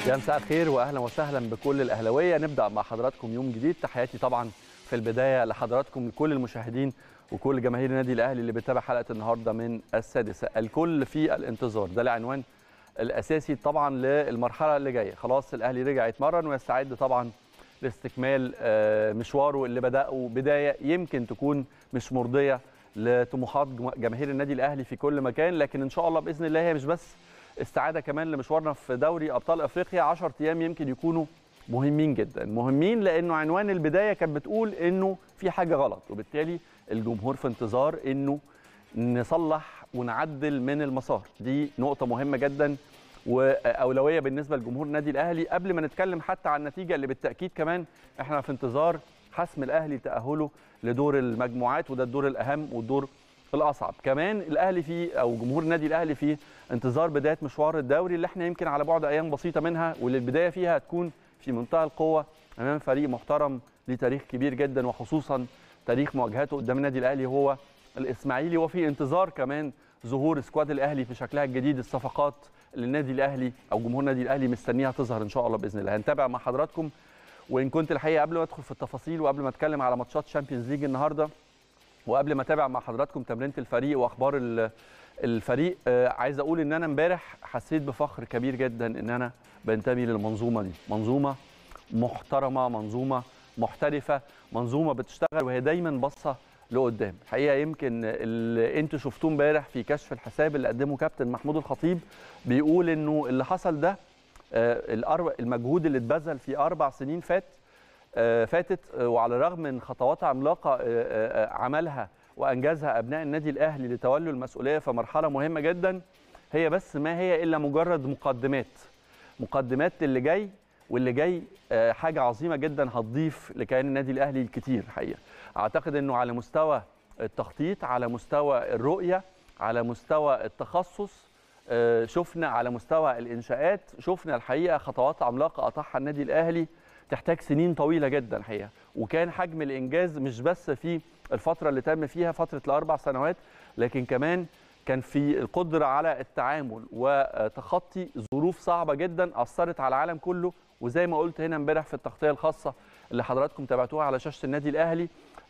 يا مساء الخير واهلا وسهلا بكل الاهلاويه نبدا مع حضراتكم يوم جديد تحياتي طبعا في البدايه لحضراتكم لكل المشاهدين وكل جماهير النادي الاهلي اللي بتتابع حلقه النهارده من السادسه الكل في الانتظار ده العنوان الاساسي طبعا للمرحله اللي جايه خلاص الاهلي رجع يتمرن ويستعد طبعا لاستكمال مشواره اللي بداه بدايه يمكن تكون مش مرضيه لطموحات جماهير النادي الاهلي في كل مكان لكن ان شاء الله باذن الله هي مش بس استعاده كمان لمشوارنا في دوري ابطال افريقيا 10 ايام يمكن يكونوا مهمين جدا مهمين لانه عنوان البدايه كانت بتقول انه في حاجه غلط وبالتالي الجمهور في انتظار انه نصلح ونعدل من المسار دي نقطه مهمه جدا واولويه بالنسبه لجمهور النادي الاهلي قبل ما نتكلم حتى عن النتيجه اللي بالتاكيد كمان احنا في انتظار حسم الاهلي تاهله لدور المجموعات وده الدور الاهم والدور الاصعب كمان الاهلي في او جمهور النادي الاهلي في انتظار بدايه مشوار الدوري اللي احنا يمكن على بعد ايام بسيطه منها واللي البدايه فيها هتكون في منتهى القوه امام فريق محترم ليه تاريخ كبير جدا وخصوصا تاريخ مواجهاته قدام النادي الاهلي هو الاسماعيلي وفي انتظار كمان ظهور سكواد الاهلي في شكلها الجديد الصفقات اللي النادي الاهلي او جمهور النادي الاهلي مستنيها تظهر ان شاء الله باذن الله هنتابع مع حضراتكم وان كنت الحقيقه قبل ما ادخل في التفاصيل وقبل ما اتكلم على ماتشات شامبيونز ليج النهارده وقبل ما اتابع مع حضراتكم تمرينه الفريق واخبار الفريق عايز اقول ان انا امبارح حسيت بفخر كبير جدا ان انا بنتمي للمنظومه دي منظومه محترمه منظومه محترفه منظومه بتشتغل وهي دايما باصه لقدام الحقيقه يمكن اللي انتوا شفتوه امبارح في كشف الحساب اللي قدمه كابتن محمود الخطيب بيقول انه اللي حصل ده المجهود اللي اتبذل في اربع سنين فات فاتت وعلى الرغم من خطوات عملاقه عملها وانجزها ابناء النادي الاهلي لتولوا المسؤوليه في مرحله مهمه جدا هي بس ما هي الا مجرد مقدمات مقدمات للي جاي واللي جاي حاجه عظيمه جدا هتضيف لكيان النادي الاهلي الكتير الحقيقه اعتقد انه على مستوى التخطيط على مستوى الرؤيه على مستوى التخصص شفنا على مستوى الانشاءات شفنا الحقيقه خطوات عملاقه قطعها النادي الاهلي تحتاج سنين طويله جدا الحقيقه وكان حجم الانجاز مش بس في الفتره اللي تم فيها فتره الاربع سنوات لكن كمان كان في القدره على التعامل وتخطي ظروف صعبه جدا اثرت على العالم كله وزي ما قلت هنا امبارح في التغطيه الخاصه اللي حضراتكم تابعتوها على شاشه النادي الاهلي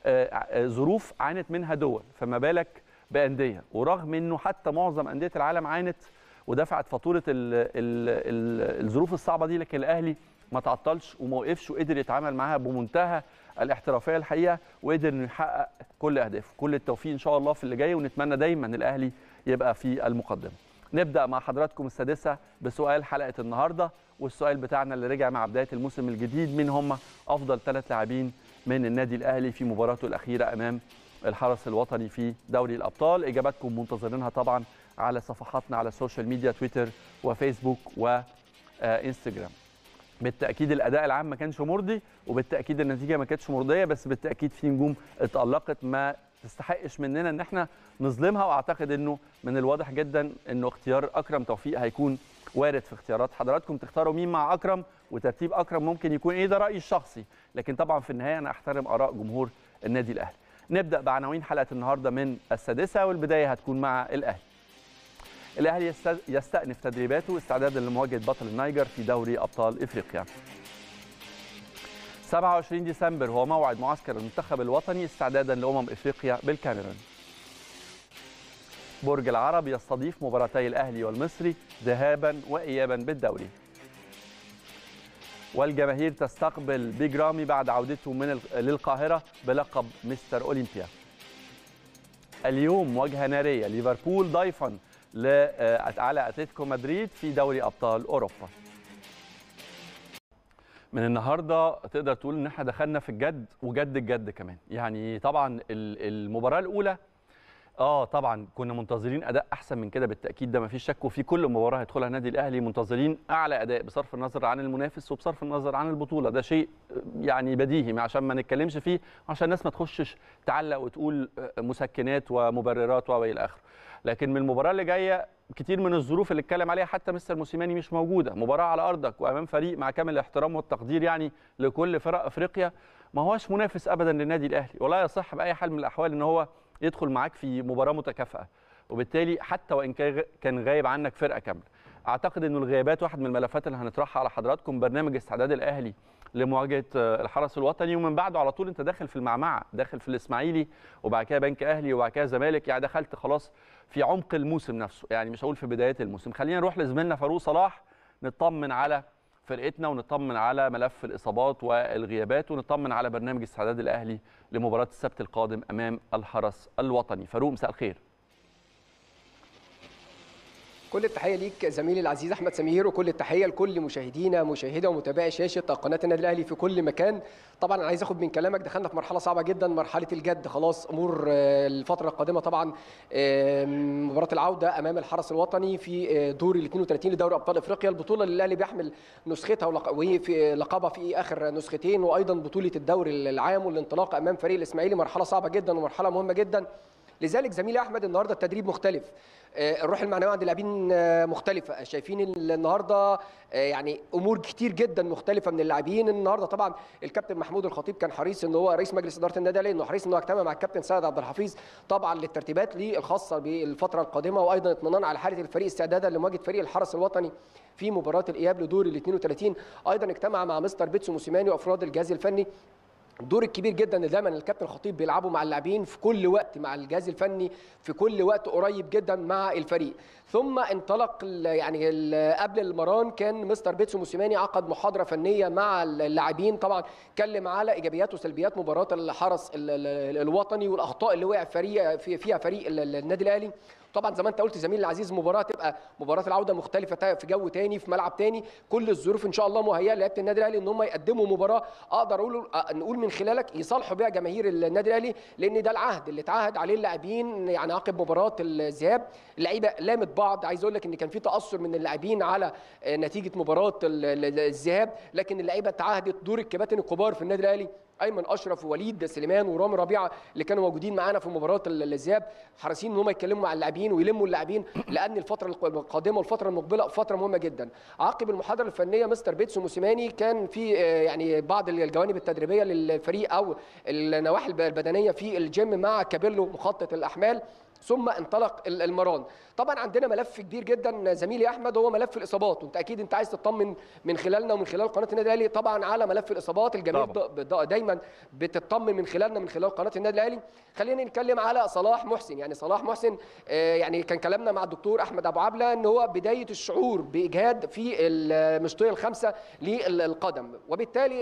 ظروف عانت منها دول فما بالك بانديه ورغم انه حتى معظم انديه العالم عانت ودفعت فاتوره ال ال ال الظروف الصعبه دي لكن الاهلي ما تعطلش وما وقفش وقدر يتعامل معاها بمنتهى الاحترافيه الحقيقه وقدر انه يحقق كل اهدافه كل التوفيق ان شاء الله في اللي جاي ونتمنى دايما الاهلي يبقى في المقدمه نبدا مع حضراتكم السادسه بسؤال حلقه النهارده والسؤال بتاعنا اللي رجع مع بدايه الموسم الجديد مين هم افضل ثلاث لاعبين من النادي الاهلي في مباراته الاخيره امام الحرس الوطني في دوري الابطال اجاباتكم منتظرينها طبعا على صفحاتنا على السوشيال ميديا تويتر وفيسبوك وانستجرام بالتاكيد الاداء العام ما كانش مرضي وبالتاكيد النتيجه ما كانتش مرضيه بس بالتاكيد في نجوم اتالقت ما تستحقش مننا ان احنا نظلمها واعتقد انه من الواضح جدا انه اختيار اكرم توفيق هيكون وارد في اختيارات حضراتكم تختاروا مين مع اكرم وترتيب اكرم ممكن يكون ايه ده رايي الشخصي لكن طبعا في النهايه انا احترم اراء جمهور النادي الاهلي نبدا بعناوين حلقه النهارده من السادسه والبدايه هتكون مع الاهلي الاهلي يستأنف تدريباته استعدادا لمواجهه بطل النيجر في دوري ابطال افريقيا 27 ديسمبر هو موعد معسكر المنتخب الوطني استعدادا لامم افريقيا بالكاميرون برج العرب يستضيف مباراتي الاهلي والمصري ذهابا وايابا بالدوري والجماهير تستقبل بيج رامي بعد عودته من للقاهره بلقب مستر اولمبيا اليوم مواجهه ناريه ليفربول ضيفا على اتلتيكو مدريد في دوري ابطال اوروبا من النهارده تقدر تقول ان احنا دخلنا في الجد وجد الجد كمان يعني طبعا المباراه الاولى اه طبعا كنا منتظرين اداء احسن من كده بالتاكيد ده ما فيش شك وفي كل مباراه هيدخلها النادي الاهلي منتظرين اعلى اداء بصرف النظر عن المنافس وبصرف النظر عن البطوله ده شيء يعني بديهي عشان ما نتكلمش فيه عشان الناس ما تخشش تعلق وتقول مسكنات ومبررات والى اخره لكن من المباراه اللي جايه كتير من الظروف اللي اتكلم عليها حتى مستر موسيماني مش موجوده مباراه على ارضك وامام فريق مع كامل الاحترام والتقدير يعني لكل فرق افريقيا ما هوش منافس ابدا للنادي الاهلي ولا يصح باي حال من الاحوال ان هو يدخل معاك في مباراه متكافئه وبالتالي حتى وان كان غايب عنك فرقه كامله اعتقد انه الغيابات واحد من الملفات اللي هنطرحها على حضراتكم برنامج استعداد الاهلي لمواجهه الحرس الوطني ومن بعده على طول انت داخل في المعمعه داخل في الاسماعيلي وبعد كده بنك اهلي وبعد كده زمالك يعني دخلت خلاص في عمق الموسم نفسه يعني مش هقول في بدايه الموسم خلينا نروح لزميلنا فاروق صلاح نطمن على فرقتنا ونطمن على ملف الاصابات والغيابات ونطمن على برنامج استعداد الاهلي لمباراه السبت القادم امام الحرس الوطني فاروق مساء الخير كل التحيه ليك زميلي العزيز احمد سمير وكل التحيه لكل مشاهدينا مشاهده ومتابعي شاشه قناه النادي الاهلي في كل مكان طبعا انا عايز اخد من كلامك دخلنا في مرحله صعبه جدا مرحله الجد خلاص امور الفتره القادمه طبعا مباراه العوده امام الحرس الوطني في دور ال 32 لدوري ابطال افريقيا البطوله اللي الاهلي بيحمل نسختها وهي في لقبها في اخر نسختين وايضا بطوله الدوري العام والانطلاق امام فريق الاسماعيلي مرحله صعبه جدا ومرحله مهمه جدا لذلك زميلي احمد النهارده التدريب مختلف الروح المعنويه عند اللاعبين مختلفه شايفين النهارده يعني امور كتير جدا مختلفه من اللاعبين النهارده طبعا الكابتن محمود الخطيب كان حريص ان هو رئيس مجلس اداره النادي الاهلي انه حريص انه يجتمع مع الكابتن سيد عبد الحفيظ طبعا للترتيبات الخاصه بالفتره القادمه وايضا اطمئنان على حاله الفريق استعدادا لمواجهه فريق الحرس الوطني في مباراه الاياب لدور ال 32 ايضا اجتمع مع مستر بيتسو موسيماني وافراد الجهاز الفني الدور الكبير جدا اللي دايما الكابتن الخطيب بيلعبه مع اللاعبين في كل وقت مع الجهاز الفني في كل وقت قريب جدا مع الفريق ثم انطلق يعني قبل المران كان مستر بيتسو موسيماني عقد محاضره فنيه مع اللاعبين طبعا اتكلم على ايجابيات وسلبيات مباراه الحرس الوطني والاخطاء اللي وقع فريق فيها فريق النادي الاهلي طبعا زي ما انت قلت زميلي العزيز مباراه تبقى مباراه العوده مختلفه في جو تاني في ملعب تاني كل الظروف ان شاء الله مهيئه لعيبه النادي الاهلي ان هم يقدموا مباراه اقدر اقول نقول من خلالك يصالحوا بيها جماهير النادي الاهلي لان ده العهد اللي اتعهد عليه اللاعبين يعني عقب مباراه الذهاب اللعيبه لامت بعض عايز اقول لك ان كان في تاثر من اللاعبين على نتيجه مباراه الذهاب لكن اللعيبه تعهدت دور الكباتن الكبار في النادي الاهلي ايمن اشرف ووليد سليمان ورامي ربيعه اللي كانوا موجودين معانا في مباراه الذهاب حريصين ان هم يتكلموا مع اللاعبين ويلموا اللاعبين لان الفتره القادمه والفتره المقبله فتره مهمه جدا عقب المحاضره الفنيه مستر بيتسو موسيماني كان في يعني بعض الجوانب التدريبيه للفريق او النواحي البدنيه في الجيم مع كابيلو مخطط الاحمال ثم انطلق المران طبعا عندنا ملف كبير جدا زميلي احمد هو ملف الاصابات وانت اكيد انت عايز تطمن من خلالنا ومن خلال قناه النادي الاهلي طبعا على ملف الاصابات الجماهير دايما بتطمن من خلالنا من خلال قناه النادي الاهلي خلينا نتكلم على صلاح محسن يعني صلاح محسن يعني كان كلامنا مع الدكتور احمد ابو عبله ان هو بدايه الشعور باجهاد في المشطيه الخامسه للقدم وبالتالي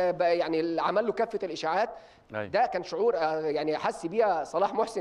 يعني عمل له كافه الاشاعات ده كان شعور يعني حس بيها صلاح محسن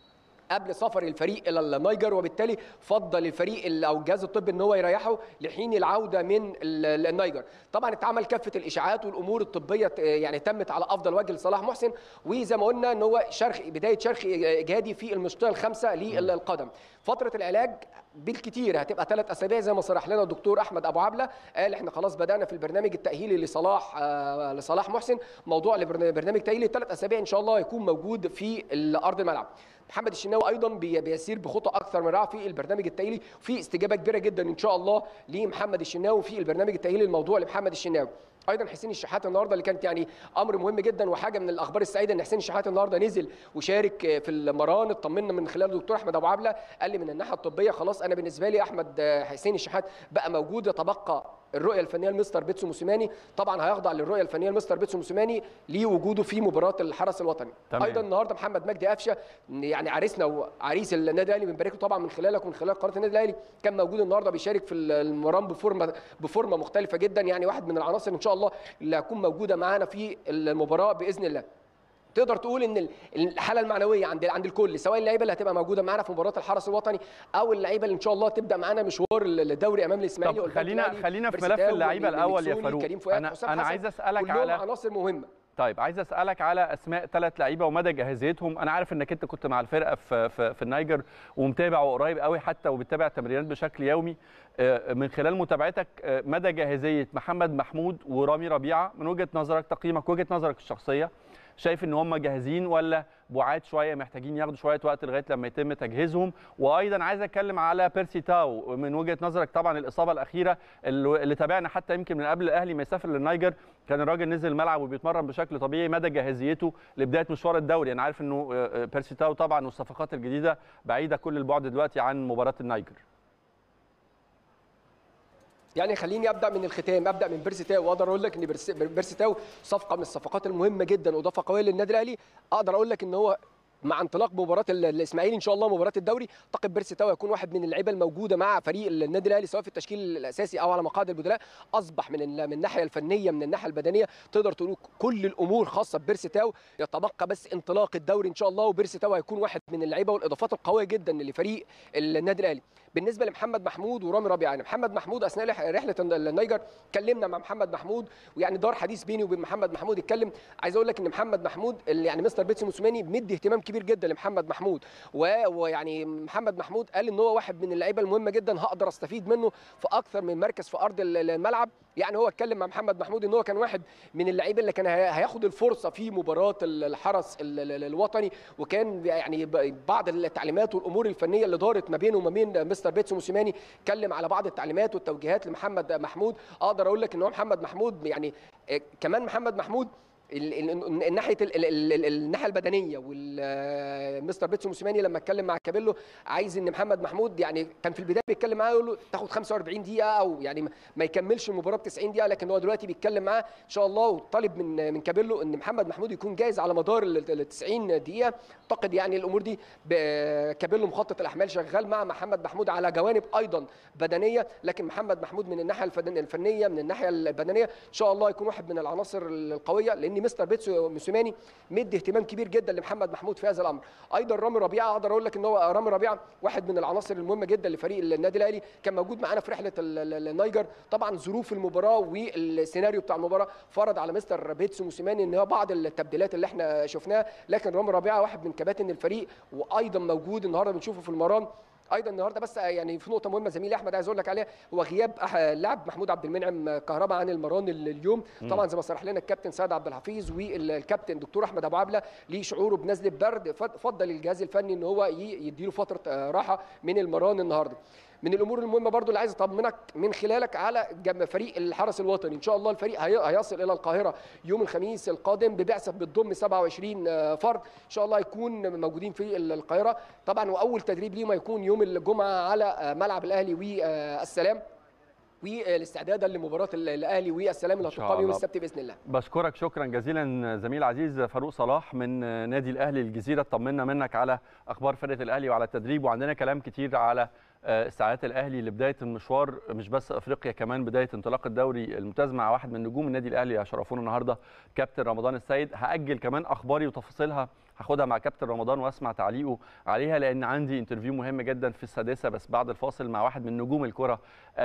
قبل سفر الفريق الى النيجر وبالتالي فضل الفريق او الجهاز الطبي ان هو يريحه لحين العوده من النيجر طبعا اتعمل كافه الاشاعات والامور الطبيه يعني تمت على افضل وجه لصلاح محسن وزي ما قلنا ان هو شرخ بدايه شرخ اجهادي في المشطيه الخامسه للقدم فتره العلاج بالكتير هتبقى ثلاث اسابيع زي ما صرح لنا الدكتور احمد ابو عبله قال احنا خلاص بدانا في البرنامج التاهيلي لصلاح آه لصلاح محسن موضوع برنامج تاهيلي ثلاث اسابيع ان شاء الله يكون موجود في ارض الملعب محمد الشناوي ايضا بيسير بخطى اكثر من رائعه في البرنامج التاهيلي في استجابه كبيره جدا ان شاء الله لمحمد الشناوي في البرنامج التاهيلي الموضوع لمحمد الشناوي ايضا حسين الشحات النهارده اللي كانت يعني امر مهم جدا وحاجه من الاخبار السعيده ان حسين الشحات النهارده نزل وشارك في المران اطمنا من خلال الدكتور احمد ابو عبله قال لي من الناحيه الطبيه خلاص انا بالنسبه لي احمد حسين الشحات بقى موجود يتبقى الرؤيه الفنيه لمستر بيتسو موسيماني طبعا هيخضع للرؤيه الفنيه لمستر بيتسو موسيماني لوجوده في مباراه الحرس الوطني تمام. ايضا النهارده محمد مجدي قفشه يعني عريسنا وعريس النادي الاهلي بنبارك له طبعا من خلالك ومن خلال قناه النادي الاهلي كان موجود النهارده بيشارك في المران بفورمه بفورمه مختلفه جدا يعني واحد من العناصر ان شاء الله اللي هتكون موجوده معانا في المباراه باذن الله تقدر تقول ان الحاله المعنويه عند عند الكل سواء اللعيبه اللي هتبقى موجوده معانا في مباراه الحرس الوطني او اللعيبه اللي ان شاء الله تبدا معانا مشوار الدوري امام الاسماعيلي طب خلينا خلينا في ملف اللعيبه الاول يا فاروق انا انا عايز اسالك على عناصر مهمه طيب عايز اسالك على اسماء ثلاث لعيبه ومدى جاهزيتهم انا عارف انك انت كنت مع الفرقه في في, في النيجر ومتابع وقريب قوي حتى وبتتابع التمرينات بشكل يومي من خلال متابعتك مدى جاهزيه محمد محمود ورامي ربيعه من وجهه نظرك تقييمك وجهه نظرك الشخصيه شايف ان هم جاهزين ولا بعاد شويه محتاجين ياخدوا شويه وقت لغايه لما يتم تجهيزهم وايضا عايز اتكلم على بيرسي تاو من وجهه نظرك طبعا الاصابه الاخيره اللي تابعنا حتى يمكن من قبل الاهلي ما يسافر للنيجر كان الراجل نزل الملعب وبيتمرن بشكل طبيعي مدى جاهزيته لبدايه مشوار الدوري انا عارف انه بيرسي تاو طبعا والصفقات الجديده بعيده كل البعد دلوقتي عن مباراه النيجر يعني خليني ابدا من الختام ابدا من بيرسي تاو واقدر اقول لك ان بيرسي بيرسي تاو صفقه من الصفقات المهمه جدا واضافه قويه للنادي الاهلي اقدر اقول لك ان هو مع انطلاق مباراه ال- الاسماعيلي ان شاء الله مباراه الدوري اعتقد بيرسي تاو هيكون واحد من اللعيبه الموجوده مع فريق النادي الاهلي سواء في التشكيل الاساسي او على مقاعد البدلاء اصبح من ال- من الناحيه الفنيه من الناحيه البدنيه تقدر تقول كل الامور خاصه ببيرسي تاو يتبقى بس انطلاق الدوري ان شاء الله وبيرسي تاو هيكون واحد من اللعيبه والاضافات القويه جدا لفريق النادي الاهلي بالنسبه لمحمد محمود ورامي ربيعه يعني محمد محمود اثناء رح- رحله النيجر اتكلمنا مع محمد محمود ويعني دار حديث بيني وبين محمد محمود اتكلم عايز اقول لك ان محمد محمود اللي يعني مستر بيتسي موسوماني مدي اهتمام كبير جدا لمحمد محمود و- ويعني محمد محمود قال ان هو واحد من اللعيبه المهمه جدا هقدر استفيد منه في اكثر من مركز في ارض ال- الملعب يعني هو اتكلم مع محمد محمود ان هو كان واحد من اللعيبه اللي كان هي- هياخد الفرصه في مباراه ال- الحرس ال- ال- الوطني وكان يعني ب- بعض التعليمات والامور الفنيه اللي دارت ما بينه وما بين مستر بيتسو موسيماني اتكلم على بعض التعليمات والتوجيهات لمحمد محمود اقدر اقول لك ان هو محمد محمود يعني آه، كمان محمد محمود ال- ال- الناحيه ال- ال- ال- الناحيه البدنيه والمستر بيتسو موسيماني لما اتكلم مع كابيلو عايز ان محمد محمود يعني كان في البدايه بيتكلم معاه يقول له تاخد 45 دقيقه او يعني ما- ما يكملش المباراه ب 90 دقيقه لكن هو دلوقتي بيتكلم معاه ان شاء الله وطالب من من كابيلو ان محمد محمود يكون جاهز على مدار ال 90 دقيقه اعتقد يعني الامور دي ب- كابيلو مخطط الاحمال شغال مع محمد محمود على جوانب ايضا بدنيه لكن محمد محمود من الناحيه الفن- الفنيه من الناحيه البدنيه ان شاء الله يكون واحد من العناصر القويه لان مستر بيتسو موسيماني مدي اهتمام كبير جدا لمحمد محمود في هذا الامر ايضا رامي ربيعه اقدر اقول لك ان هو رامي ربيعه واحد من العناصر المهمه جدا لفريق النادي الاهلي كان موجود معانا في رحله ال- ال- النيجر طبعا ظروف المباراه والسيناريو بتاع المباراه فرض على مستر بيتسو موسيماني ان هو بعض التبديلات اللي احنا شفناها لكن رامي ربيعه واحد من كباتن الفريق وايضا موجود النهارده بنشوفه في المران ايضا النهارده بس يعني في نقطه مهمه زميلي احمد عايز اقول لك عليها هو غياب أح- اللاعب محمود عبد المنعم كهربا عن المران ال- اليوم طبعا زي ما صرح لنا الكابتن سيد عبد الحفيظ والكابتن دكتور احمد ابو عبله ليه شعوره بنزله برد فض- فضل الجهاز الفني ان هو ي- يديله فتره آه، راحه من المران النهارده من الامور المهمه برضو اللي عايز اطمنك من خلالك على جم- فريق الحرس الوطني ان شاء الله الفريق هي- هيصل الى القاهره يوم الخميس القادم ببعثه بتضم 27 آه، فرد ان شاء الله يكون موجودين في ال- القاهره طبعا واول تدريب ليهم هيكون يوم الجمعه على آه، ملعب الاهلي والسلام والاستعدادا لمباراه ال- الاهلي والسلام اللي إن شاء هتقام يوم الله. السبت باذن الله بشكرك شكرا جزيلا زميل عزيز فاروق صلاح من نادي الاهلي الجزيره طمنا منك على اخبار فرقه الاهلي وعلى التدريب وعندنا كلام كتير على آه، استعدادات الاهلي لبدايه المشوار مش بس افريقيا كمان بدايه انطلاق الدوري الممتاز مع واحد من نجوم النادي الاهلي شرفونا النهارده كابتن رمضان السيد هاجل كمان اخباري وتفاصيلها هاخدها مع كابتن رمضان واسمع تعليقه عليها لان عندي انترفيو مهم جدا في السادسه بس بعد الفاصل مع واحد من نجوم الكره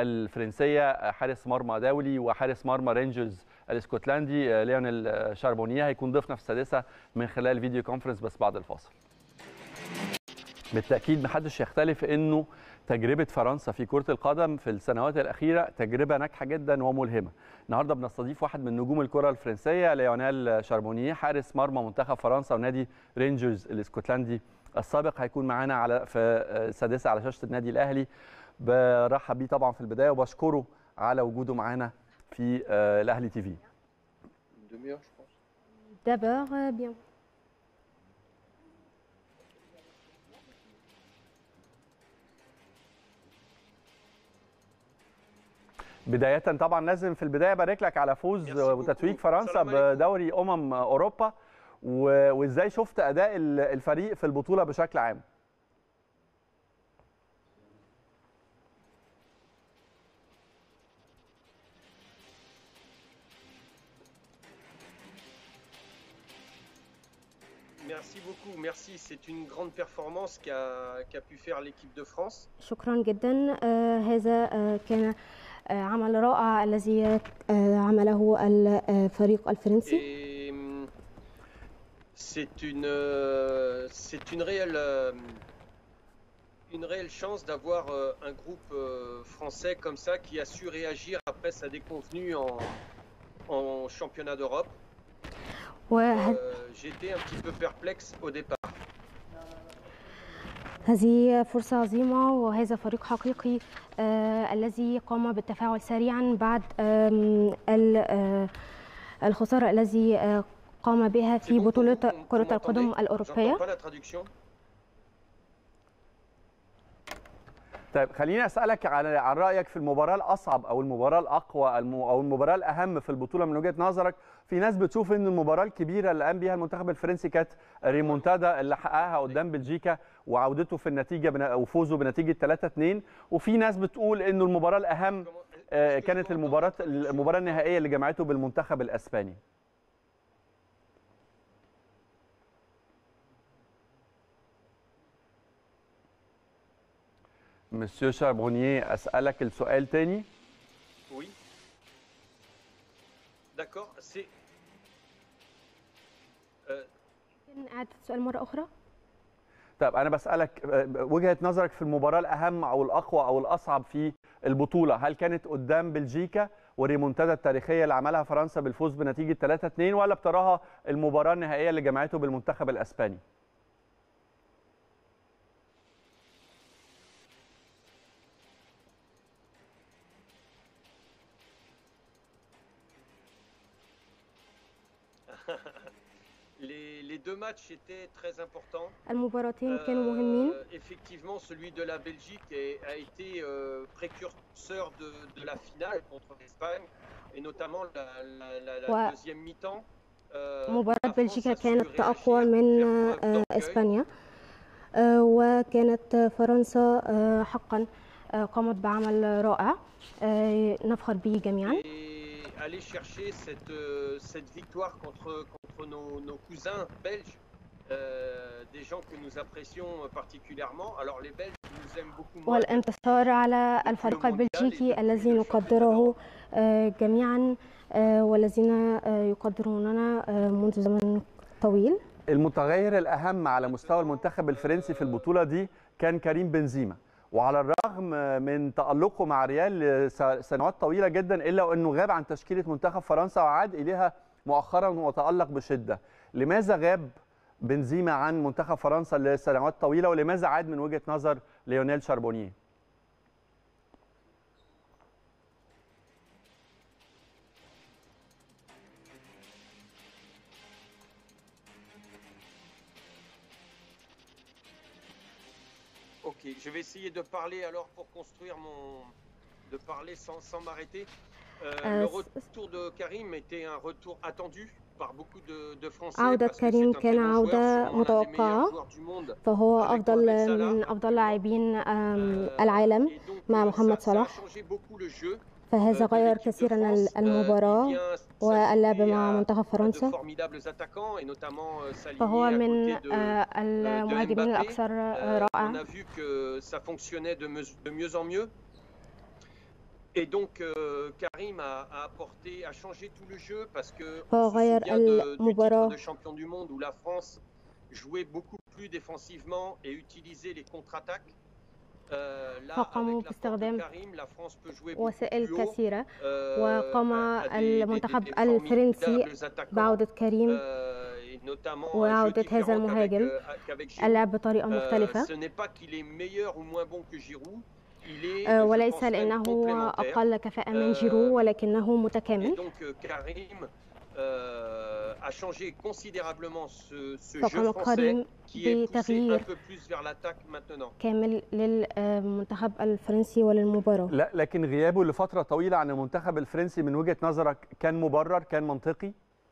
الفرنسيه حارس مرمى دولي وحارس مرمى رينجرز الاسكتلندي آه، ليونيل آه، شاربونيه هيكون ضيفنا في السادسه من خلال فيديو كونفرنس بس بعد الفاصل بالتاكيد محدش يختلف انه تجربه فرنسا في كره القدم في السنوات الاخيره تجربه ناجحه جدا وملهمه النهارده بنستضيف واحد من نجوم الكره الفرنسيه ليونيل شاربونيه حارس مرمى منتخب فرنسا ونادي رينجرز الاسكتلندي السابق هيكون معانا على في السادسه على شاشه النادي الاهلي برحب بيه طبعا في البدايه وبشكره على وجوده معانا في آه، الاهلي تي في D'abord, euh, bien. بداية طبعا لازم في البداية أبارك لك على فوز Merci وتتويج beaucoup. فرنسا السلام عليكم. بدوري أمم أوروبا و- وإزاي شفت أداء ال- الفريق في البطولة بشكل عام Merci beaucoup, merci. C'est une grande performance qu'a qu'a pu faire l'équipe de France. شكرا جدا آه، هذا آه، كان آه، عمل رائع الذي آه، عمله الفريق الفرنسي Et hum, c'est une, euh, c'est une réelle, euh, une réelle chance d'avoir euh, un groupe euh, français comme ça qui a su réagir après sa déconvenue en, en championnat d'Europe. وهذه Euh, J'étais un petit peu perplexe au départ. فرصة عظيمة وهذا فريق حقيقي آه، الذي قام بالتفاعل سريعا بعد آم، ال- آه، الخسارة الذي آه، قام بها C'est في bon pour بطولة vous Vous- vous كرة القدم m'entendez الأوروبية J'entends pas la traduction. طيب خليني اسالك عن عن رايك في المباراه الاصعب او المباراه الاقوى الم- او المباراه الاهم في البطوله من وجهه نظرك في ناس بتشوف ان المباراه الكبيره اللي قام بيها المنتخب الفرنسي كانت ريمونتادا اللي حققها قدام بلجيكا وعودته في النتيجه بن- وفوزه بنتيجه 3 2 وفي ناس بتقول انه المباراه الاهم آه، كانت المباراه المباراه النهائيه اللي جمعته بالمنتخب الاسباني مسيو شاربونييه اسالك السؤال تاني Oui. D'accord. C'est. Euh, ممكن اعاده السؤال مره اخرى طب انا بسالك آه، وجهه نظرك في المباراه الاهم او الاقوى او الاصعب في البطوله هل كانت قدام بلجيكا والريمونتادا التاريخيه اللي عملها فرنسا بالفوز بنتيجه 3 2 ولا بتراها المباراه النهائيه اللي جمعته بالمنتخب الاسباني les, les deux matchs étaient très importants. المباراتين كانوا مهمين Euh, effectivement, celui de la Belgique est- a été euh, précurseur de, de la finale contre l'Espagne, et notamment la, la- la- la Ouais. deuxième mi-temps. Euh, مباراة la France بلجيكا a su كانت réagir, أقوى من faire preuve آه، d'orgueil. إسبانيا آه، وكانت فرنسا آه، حقا آه، قامت بعمل رائع آه، نفخر به جميعا et aller chercher cette, euh, cette victoire contre, contre nos, nos cousins belges, euh, des gens que nous apprécions particulièrement. Alors les Belges nous aiment beaucoup moins. والانتصار على الفريق البلجيكي الذي نقدره آه، جميعا آه، والذين آه، يقدروننا آه، منذ زمن طويل المتغير الاهم على مستوى المنتخب الفرنسي في البطوله دي كان كريم بنزيما وعلى الرغم من تألقه مع ريال لس- سنوات طويله جدا الا انه غاب عن تشكيله منتخب فرنسا وعاد اليها مؤخرا وتألق بشده لماذا غاب بنزيما عن منتخب فرنسا لسنوات طويله ولماذا عاد من وجهه نظر ليونيل شاربونيه Ok, je vais essayer de parler alors pour construire mon. de parler sans, sans m'arrêter. Euh, Euh, le c- retour de Karim était un retour attendu par beaucoup de, de Français. عودة parce que كريم c'est un كان très bon joueur, عودة sûrement l'un des meilleurs متوقعة. joueurs du monde. فهو avec أفضل Mohamed Salah. من أفضل لاعبين آم، Euh, العالم et donc, مع euh, محمد ça- ça a صلاح. changé beaucoup le jeu, فهذا euh, de غير l'équipe de كثيرا France. Euh, المباراة il vient واللعب s'ajouter مع à- منتخب à de فرنسا formidables attaquants, et notamment euh, s'aligner فهو à من côté de, آه، المهاجمين Mbappé. الأكثر آه، Euh, رائع on a vu que ça fonctionnait de, meus- de mieux en mieux. Et donc, euh, Karim a, a apporté, a changé tout le jeu parce que هو on se غير souvient de- du المباراة. titre de champion du monde où la France jouait beaucoup plus défensivement et utilisait les contre-attaques. Euh, là, فقاموا avec l'apport de باستخدام Karim, la France peut jouer beaucoup وسائل plus haut, كثيرة euh, وقام à- à des- des- المنتخب des- des الفرنسي formidables attaquants, بعودة كريم euh, et notamment un jeu وعودة هذا différent qu'avec, المهاجم. euh, qu'avec Giroud. اللعب بطريقة Euh, مختلفة ce n'est pas qu'il est meilleur ou moins bon que Giroud. Il est, آه، je وليس pense, même لأنه complémentaire. أقل كفاءة من آه، جيرو ولكنه Et متكامل donc euh, Karim euh, a changé considérablement ce, ce jeu فقام français كريم qui est poussé un بتغيير peu plus vers l'attaque maintenant. كامل للمنتخب الفرنسي وللمباراة لا لكن غيابه لفتره طويله عن المنتخب الفرنسي من وجهه نظرك كان مبرر كان منطقي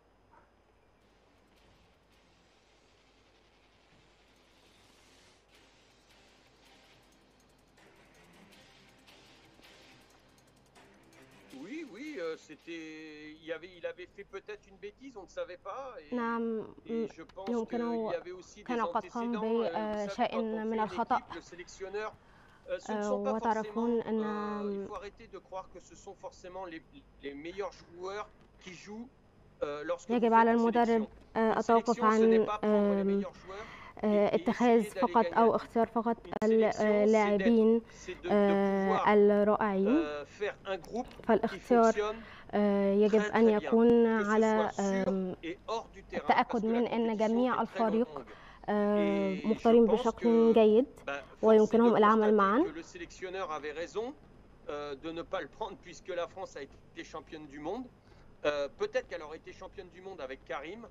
Oui, oui, euh, c'était, il, y avait, il avait fait peut-être une bêtise, on ne savait pas. Et, نعم et je pense يمكنه- qu'il y avait aussi des كان قد قام antécédents. euh, vous savez, بشيء quand on من fait une الخطأ. équipe, le sélectionneur, euh, ce ne آه، sont pas وتعرفون forcément, أن euh, il faut arrêter de croire que ce sont forcément les, les meilleurs joueurs qui jouent euh, lorsque vous يجب faites على une المدرب sélection. آه، Une التوقف sélection, ce n'est عن pas prendre les آم، meilleurs joueurs, آه، et اتخاذ essayer d'aller فقط أو gagner. اختيار فقط Une sélection, c'est اللاعبين c'est de, de آه، pouvoir الرائعين euh, faire un groupe qui فالاختيار fonctionne آه، يجب très, أن très bien. يكون que ce على soit sur آم، et hors du terrain, التأكد parce que من la أن compétition جميع est très الفريق longue. آه، Et مختارين je pense بشكل que- جيد Bah, force est de ويمكنهم العمل constater معا. que le sélectionneur avait raison euh, de ne pas le prendre puisque la France a été championne du monde. Euh, Peut-être qu'elle aurait été championne du monde avec Karim,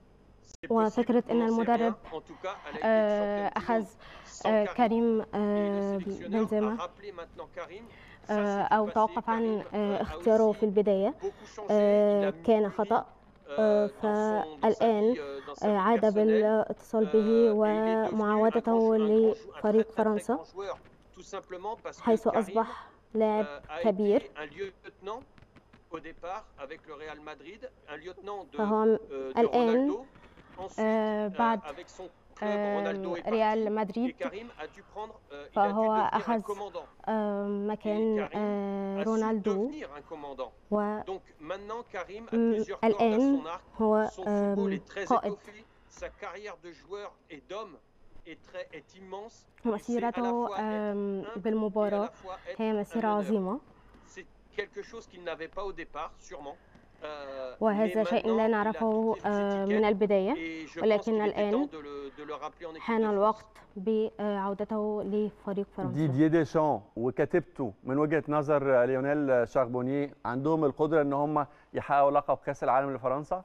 c'est وفكرة possible, إن on n'en sait المدرب rien. En tout cas, elle a été آه، championne du أخذ monde sans آه، Karim. كريم Et آه، le sélectionneur a بنزيما rappelé maintenant Karim. Ça آه، s'est أو passé. توقف عن Karim, آه، euh, a اختياره aussi في البداية beaucoup changé. آه، Il a كان mûri, خطأ euh, آه، dans son- dans sa فالآن vie, euh, dans sa آه، vie عاد personnelle. بالاتصال به Euh, et il est devenu un ومعاودته grand jou- un grand jou- un très, لفريق très, très فرنسا grand joueur, tout simplement parce que حيث Karim, أصبح لاعب euh, a كبير été un lieutenant au départ avec le Real Madrid, un lieutenant de, فهو euh, de الآن Ronaldo. Ensuite, آه، euh, بعد avec son club, Ronaldo est آم، ريال parti. Et مدريد Karim a dû prendre, euh, il a dû فهو devenir un أخذ commandant. آم، مكان Et Karim آه، a su رونالدو devenir un commandant. وهو Donc maintenant, Karim a Mm, plusieurs cordes à الآن son arc. هو Son football آم، est très قائد étoffé. Sa carrière de joueur et d'homme est, très, est immense. Il sait à la مسيرته fois être آم، humble et à بالمباراة la fois être هي un مسيرة meneur. عظيمة C'est quelque chose qu'il n'avait pas au départ, sûrement. Euh, mais وهذا شيء maintenant, لا il a نعرفه toutes les آه، étiquettes من البداية et je pense ولكن qu'il était الآن temps de le, de le rappeler en équipe حان de France. الوقت بعودته لفريق فرنسا ديدييه ديشان وكتيبته من وجهه نظر ليونيل شاربوني عندهم القدره ان هم يحققوا لقب كاس العالم لفرنسا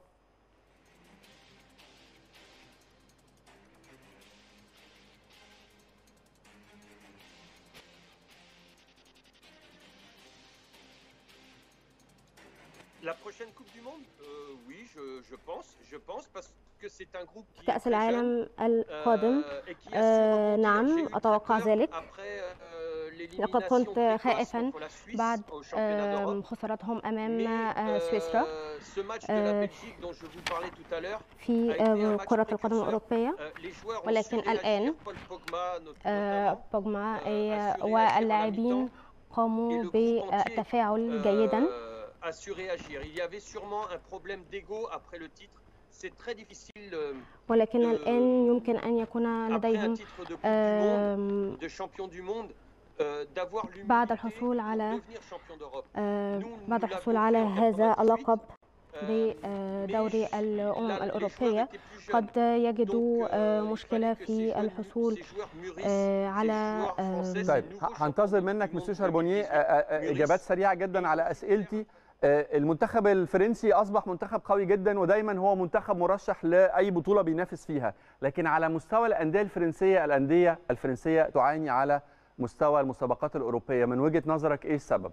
La prochaine Coupe du Monde Euh, Oui, je, je pense. Je pense parce que c'est un groupe qui est كأس très jeune, العالم القادم euh, et qui a su آه، rebondir. نعم، J'ai eu très أتوقع peur ذلك. après, euh, لقد l'élimination كنت précoce خائفا contre la Suisse بعد au championnat d'Europe. آم، خسارتهم أمام Mais, آه، euh, سويسرا ce match de la Euh, Belgique dont je vous parlais tout à l'heure, في a été un آه، match كرة القدم précurseur. الأوروبية euh, les joueurs ont ولكن su réagir. الآن، Paul Pogba not- آه، notamment, بوجما آه، آه، assuré واللاعبين قاموا Et le groupe entier, بالتفاعل جيدا euh, a su réagir. Il y avait sûrement un problème d'ego après le titre. C'est très difficile euh, ولكن euh, الآن يمكن أن يكون après un لديهم titre de Coupe du Monde, آم، de champion du monde, euh, d'avoir بعد l'humilité الحصول pour على devenir champion d'Europe. آه، Nous, nous بعد l'avons الحصول fait على en هذا 98, اللقب euh, بدوري mais الأمم la- les joueurs الأوروبية étaient plus jeunes. قد يجدوا Donc, euh, آه، il مشكلة fallait que ces في jeunes- الحصول ces joueurs mûrissent, آه، ces على joueurs آه، français, طيب ces nouveaux هنتظر champions منك du مسيو monde شاربونيه 2018. آه، آه، اجابات سريعه جدا على اسئلتي آه، المنتخب الفرنسي اصبح منتخب قوي جدا ودايما هو منتخب مرشح لاي بطوله بينافس فيها لكن على مستوى الانديه الفرنسيه الانديه الفرنسيه تعاني على مستوى المسابقات الاوروبيه من وجهه نظرك ايه السبب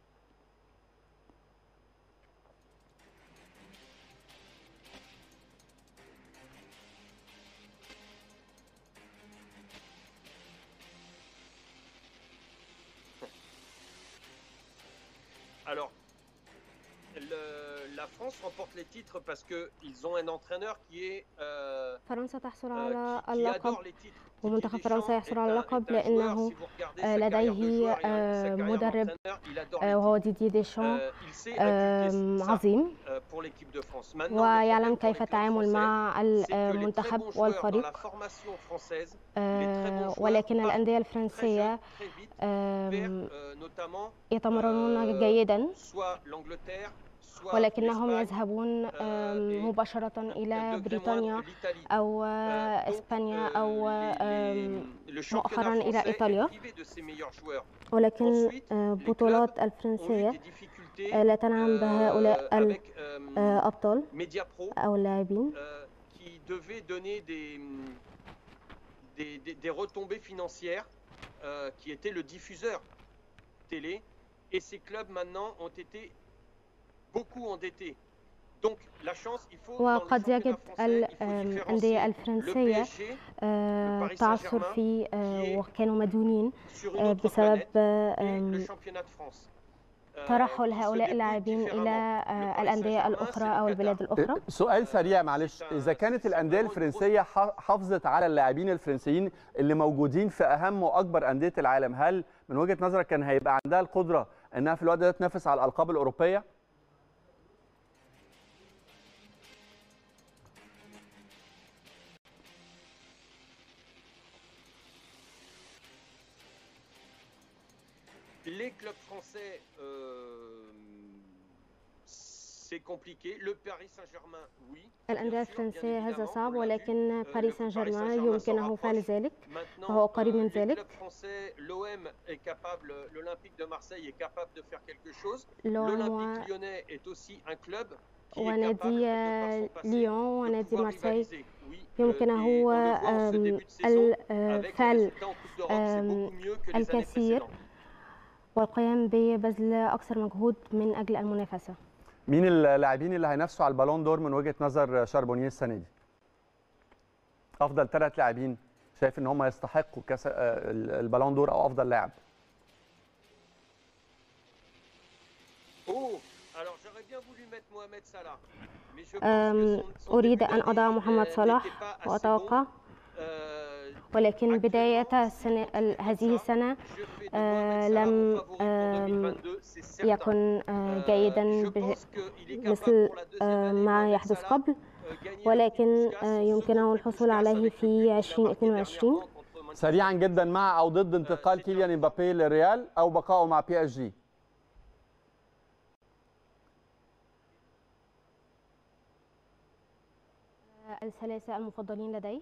Alors, le- la France remporte les titres parce qu'ils ont un entraîneur qui est euh, فرنسا تحصل euh, على qui, qui اللقب adore les titres. ومنتخب Didier فرنسا Deschamps يحصل est على un- اللقب est un joueur, لأنه si vous regardez آه، sa carrière de لديه joueur et sa آه، carrière مدرب d'entraîneur, il adore آه، les وهو titres. ديدي ديشان Euh, il sait آم، inculquer ça عظيم euh, pour l'équipe de France. Maintenant, le ويعلم problème pour كيف les clubs التعامل français, مع c'est que les très المنتخب bons joueurs dans la والفريق formation française, آه، les très bons joueurs ولكن partent الأندية très الفرنسية jeunes, très vite, آم، vers euh, notamment يتمرنون آه، جيدا soit l'Angleterre, soit ولكنهم l'Espagne, يذهبون آه، آم، et مباشرة de إلى degré moindre, بريطانيا l'Italie. أو Euh, donc, إسبانيا euh, أو les- آم، les- le مؤخراً championnat إلى français إيطاليا. est privé de ses meilleurs joueurs. ولكن Ensuite, آه، les بطولات clubs ont eu الفرنسية des difficultés آه، لا تنعم euh, بهؤلاء avec euh, الأبطال Mediapro أو اللاعبين euh, qui devait donner des, des, des- des retombées financières euh, qui était le diffuseur télé. Et ces clubs maintenant ont été beaucoup endettés. Donc la chance, il faut dans le وقد championnat يجد français, il faut الأندية différencier le الفرنسية PSG آه، Paris تعثر Saint-Germain في آه، qui est وكانوا مديونين sur une آه، autre بسبب planète آه، et آم، le championnat de France. Euh, ترحل qui se هؤلاء débrouille اللاعبين إلى différemment. Le آه، Paris الأندية Saint-Germain, الأخرى c'est أو le البلاد Qatar. الأخرى سؤال سريع معلش اذا كانت الانديه الفرنسيه ح- حافظت على اللاعبين الفرنسيين اللي موجودين في اهم واكبر انديه العالم هل من وجهه نظرك كان هيبقى عندها القدره انها في الوقت ده تنافس على الالقاب الاوروبيه Les clubs français, euh, c'est compliqué. Le Paris Saint-Germain, oui. الأندية bien sûr, bien الفرنسية هذا évidemment, صعب on l'a vu. ولكن Euh, باريس le سان Paris جيرمان Saint-Germain يمكنه s'en فعل rapproche. ذلك Maintenant, وهو قريب من euh, les ذلك. clubs français, l'OM est capable, l'Olympique de Marseille est capable de faire quelque chose. لون L'Olympique lyonnais est aussi un club qui est ونادي capable, de par son passé, ليون de ونادي pouvoir مارسيل rivaliser. Oui, يمكن euh, et هو on le voit en ce آم، début de saison, avec les الفعل résultats en Coupe d'Europe, c'est آم، beaucoup mieux que les années الكثير précédentes. والقيام ببذل أكثر مجهود من أجل المنافسة مين اللاعبين اللي هينافسوا على البالون دور من وجهه نظر شاربونيه السنه دي؟ افضل ثلاث لاعبين شايف ان هم يستحقوا كاس آه، البالون دور او افضل لاعب Oh, alors j'aurais bien voulu mettre Mohamed Salah. Mais je pense أم، que son- son أريد début أن d'année, أضع euh, محمد n'était صلاح pas assez وأتوقع bon. Euh, ولكن بداية السنة ال- هذه السنة je fais de آه، Mohamed Salah لم mon favori pour آم، 2022, c'est certain. يكن آه، Euh, جيدا je به- pense qu'il est capable مثل pour la deuxième آه، année, ما Mohamed يحدث Salah, قبل euh, gagner le ولكن Puskas, آه، son يمكنه second الحصول Puskas عليه avec le في but qu'il a marqué 2022 dernièrement contre Manchester سريعا جدا مع او ضد انتقال كيليان امبابي للريال او بقائه مع بي اس جي آه، الثلاثة المفضلين لدي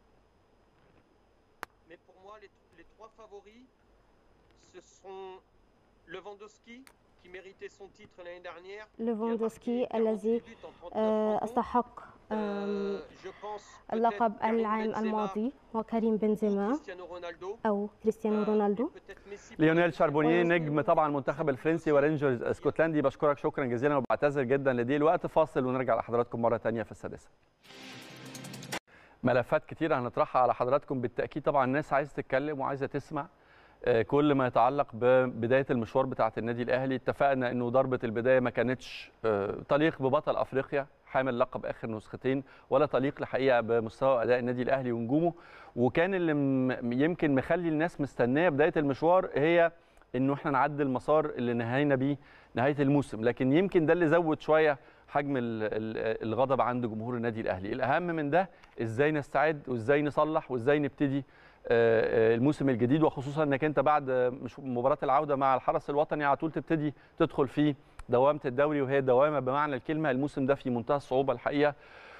Mais pour moi, les, les trois favoris, ce sont Lewandowski, qui méritait son titre l'année dernière. qui a ليفاندوسكي marqué 48 الذي buts en 39 آه، rencontres. استحق Euh, آم، je pense peut-être اللقب Karim العام Benzema الماضي وكريم ou بنزيما Cristiano Ronaldo. أو كريستيانو Euh, رونالدو et peut-être Messi pour ليونيل la deuxième شاربونيه fois. نجم طبعا المنتخب الفرنسي ورينجرز اسكتلندي بشكرك شكرا جزيلا وبعتذر جدا لضيق الوقت فاصل ونرجع لحضراتكم مره ثانيه في السادسه ملفات كتيرة هنطرحها على حضراتكم بالتأكيد طبعا الناس عايزة تتكلم وعايزة تسمع آه، كل ما يتعلق ببداية المشوار بتاعة النادي الأهلي اتفقنا أنه ضربة البداية ما كانتش آه، تليق ببطل أفريقيا حامل لقب آخر نسختين ولا تليق الحقيقة بمستوى أداء النادي الأهلي ونجومه وكان اللي م- يمكن مخلي الناس مستنية بداية المشوار هي انه احنا نعدي المسار اللي نهينا بيه نهايه الموسم لكن يمكن ده اللي زود شويه حجم ال- ال- الغضب عند جمهور النادي الاهلي الاهم من ده ازاي نستعد وازاي نصلح وازاي نبتدي آه، آه، الموسم الجديد وخصوصا انك انت بعد آه، مش- مباراه العوده مع الحرس الوطني على طول تبتدي تدخل في دوامه الدوري وهي دوامه بمعنى الكلمه الموسم ده في منتهى الصعوبه الحقيقه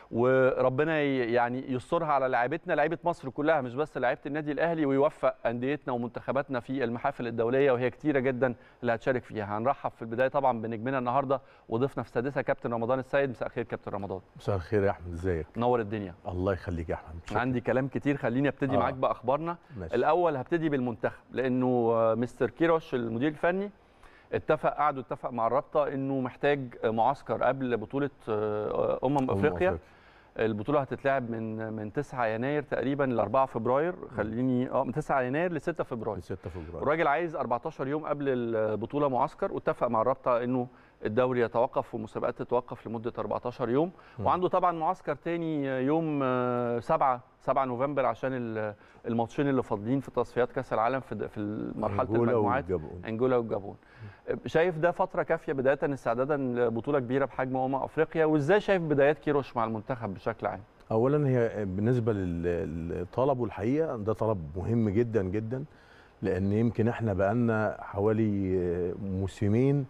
وربنا ي- يعني يسترها على لاعيبتنا لاعيبه مصر كلها مش بس لاعيبه النادي الاهلي ويوفق انديتنا ومنتخباتنا في المحافل الدوليه وهي كتيره جدا اللي هتشارك فيها هنرحب في البدايه طبعا بنجمنا النهارده وضيفنا في السادسه كابتن رمضان السيد مساء الخير كابتن رمضان مساء الخير يا احمد ازيك نور الدنيا الله يخليك يا احمد شكراً. عندي كلام كتير خليني ابتدي آه. معاك باخبارنا ماشي. الاول هبتدي بالمنتخب لانه آه، مستر كيروش المدير الفني اتفق قعدوا اتفق مع الرابطه انه محتاج آه، معسكر قبل بطوله آه، امم أمم افريقيا البطوله هتتلعب من من 9 يناير تقريبا ل 4 فبراير خليني اه من 9 يناير ل 6 فبراير 6 فبراير الراجل عايز 14 يوم قبل البطوله معسكر واتفق مع الرابطه انه الدوري يتوقف والمسابقات تتوقف لمده 14 يوم مم. وعنده طبعا معسكر تاني يوم آه، 7 7 نوفمبر عشان ال- الماتشين اللي فاضلين في تصفيات كاس العالم في في مرحله أنجولا المجموعات والجابون. انجولا والجابون شايف ده فتره كافيه بدايه استعدادا لبطوله كبيره بحجم امم افريقيا وازاي شايف بدايات كيروش مع المنتخب بشكل عام اولا هي بالنسبه لل- للطلب والحقيقه ده طلب مهم جدا جدا لان يمكن احنا بقالنا حوالي آه، موسمين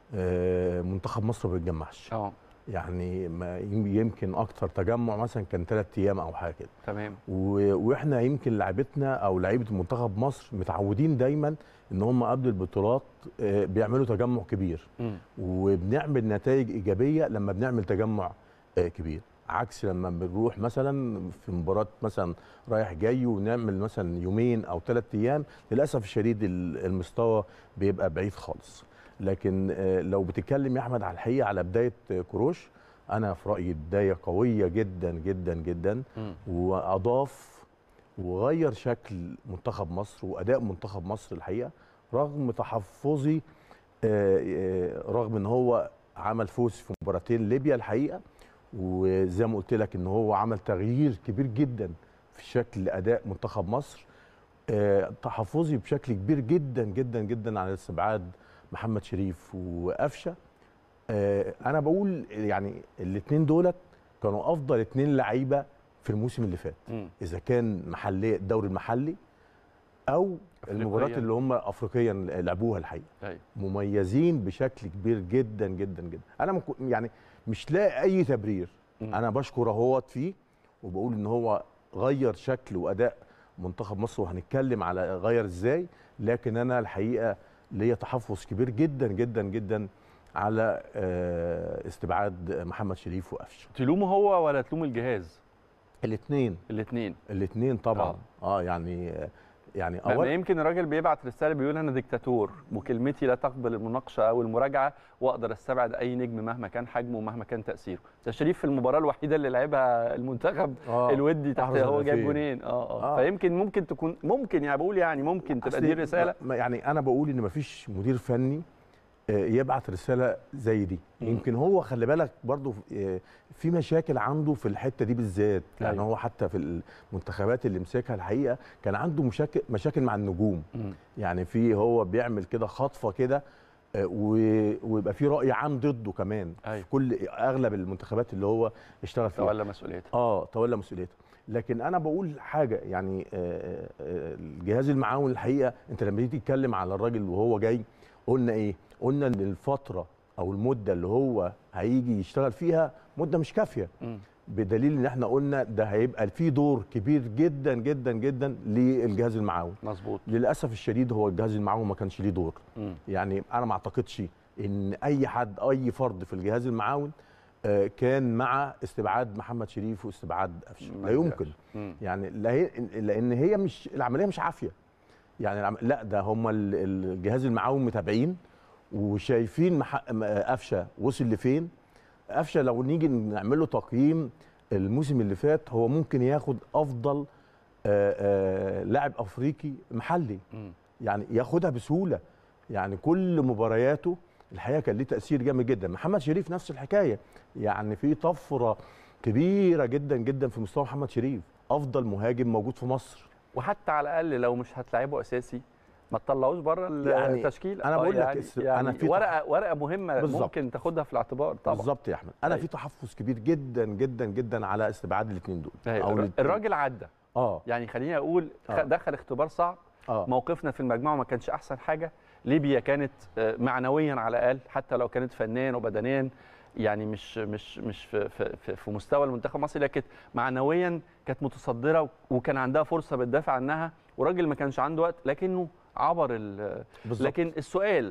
آه، منتخب مصر ما بيتجمعش اه يعني ما يم- يمكن اكتر تجمع مثلا كان ثلاث ايام او حاجه كده تمام و- واحنا يمكن لعيبتنا او لعيبه منتخب مصر متعودين دايما ان هم قبل البطولات آه، بيعملوا تجمع كبير مم. وبنعمل نتائج ايجابيه لما بنعمل تجمع آه، كبير عكس لما بنروح مثلا في مباراه مثلا رايح جاي ونعمل مثلا يومين او ثلاث ايام للاسف الشديد ال- المستوى بيبقى بعيد خالص لكن آه، لو بتتكلم يا احمد على الحقيقه على بدايه آه، كروش انا في رايي بدايه قويه جدا جدا جدا مم. واضاف وغير شكل منتخب مصر واداء منتخب مصر الحقيقه رغم تحفظي آه، آه، رغم ان هو عمل فوز في مباراتين ليبيا الحقيقه وزي ما قلت لك ان هو عمل تغيير كبير جدا في شكل اداء منتخب مصر آه، تحفظي بشكل كبير جدا جدا جدا على استبعاد محمد شريف وقفشه آه، انا بقول يعني الاثنين دولت كانوا افضل اثنين لعيبه في الموسم اللي فات مم. اذا كان محلي الدوري المحلي او أفريقياً. المباريات اللي هم افريقيا لعبوها الحقيقه أيوة. مميزين بشكل كبير جدا جدا جدا انا مكو- يعني مش لاقي اي تبرير مم. انا بشكر اهوت فيه وبقول ان هو غير شكل واداء منتخب مصر وهنتكلم على غير ازاي لكن انا الحقيقه ليا تحفظ كبير جدا جدا جدا على آه، استبعاد محمد شريف وقفشه تلومه هو ولا تلوم الجهاز الاثنين الاثنين الاثنين طبعا اه يعني يعني ما اول يمكن الراجل بيبعت رساله بيقول انا ديكتاتور وكلمتي لا تقبل المناقشه او المراجعه واقدر استبعد اي نجم مهما كان حجمه ومهما كان تاثيره ده شريف في المباراه الوحيده اللي لعبها المنتخب آه، الودي تحت أحرز هو جايب هدفين. جونين اه اه آه. فيمكن ممكن تكون ممكن يعني بقول يعني ممكن تبقى أصل دي الرساله ما- يعني انا بقول ان مفيش مدير فني آه، يبعت رساله زي دي مم. يمكن هو خلي بالك برضو آه، في مشاكل عنده في الحته دي بالذات يعني أيوة. هو حتى في المنتخبات اللي مسكها الحقيقه كان عنده مشاكل مشاكل مع النجوم مم. يعني في هو بيعمل كده خطفه كده آه، و- ويبقى في راي عام ضده كمان أيوة. في كل اغلب المنتخبات اللي هو اشتغل فيها تولى مسؤوليتها اه تولى مسؤوليته لكن انا بقول حاجه يعني آه، آه، الجهاز المعاون الحقيقه انت لما تيجي تتكلم على الراجل وهو جاي قلنا ايه قلنا ان الفتره او المده اللي هو هيجي يشتغل فيها مده مش كافيه مم. بدليل ان احنا قلنا ده هيبقى في دور كبير جدا جدا جدا للجهاز المعاون مظبوط للاسف الشديد هو الجهاز المعاون ما كانش ليه دور مم. يعني انا ما اعتقدش ان اي حد اي فرد في الجهاز المعاون آه، كان مع استبعاد محمد شريف واستبعاد قفشه لا يمكن مم. يعني لا هي لان هي مش العمليه مش عافيه يعني العم- لا ده هم ال- الجهاز المعاون متابعين وشايفين مح- م- قفشه وصل لفين قفشه لو نيجي نعمل له تقييم الموسم اللي فات هو ممكن ياخد افضل آه، آه، لاعب افريقي محلي مم. يعني ياخدها بسهوله يعني كل مبارياته الحقيقه كان ليه تاثير جامد جدا محمد شريف نفس الحكايه يعني في طفره كبيره جدا جدا في مستوى محمد شريف افضل مهاجم موجود في مصر وحتى على الاقل لو مش هتلعبه اساسي ما تطلعوش بره يعني التشكيل أنا آه بقول لك يعني, اس- يعني أنا في ورقه ورقه مهمه بالظبط. ممكن تاخدها في الاعتبار طبعا بالظبط يا احمد انا أيوة. في تحفظ كبير جدا جدا جدا على استبعاد الاثنين دول أيوة. الاتنين. الراجل عدى اه يعني خليني اقول خ- آه. دخل اختبار صعب اه موقفنا في المجموعه ما كانش احسن حاجه ليبيا كانت آه، معنويا على الاقل حتى لو كانت فنيا وبدنيا يعني مش مش مش في, في, في, في مستوى المنتخب المصري لكن معنويا كانت متصدره وكان عندها فرصه بتدافع عنها وراجل ما كانش عنده وقت لكنه عبر ال- بالظبط لكن السؤال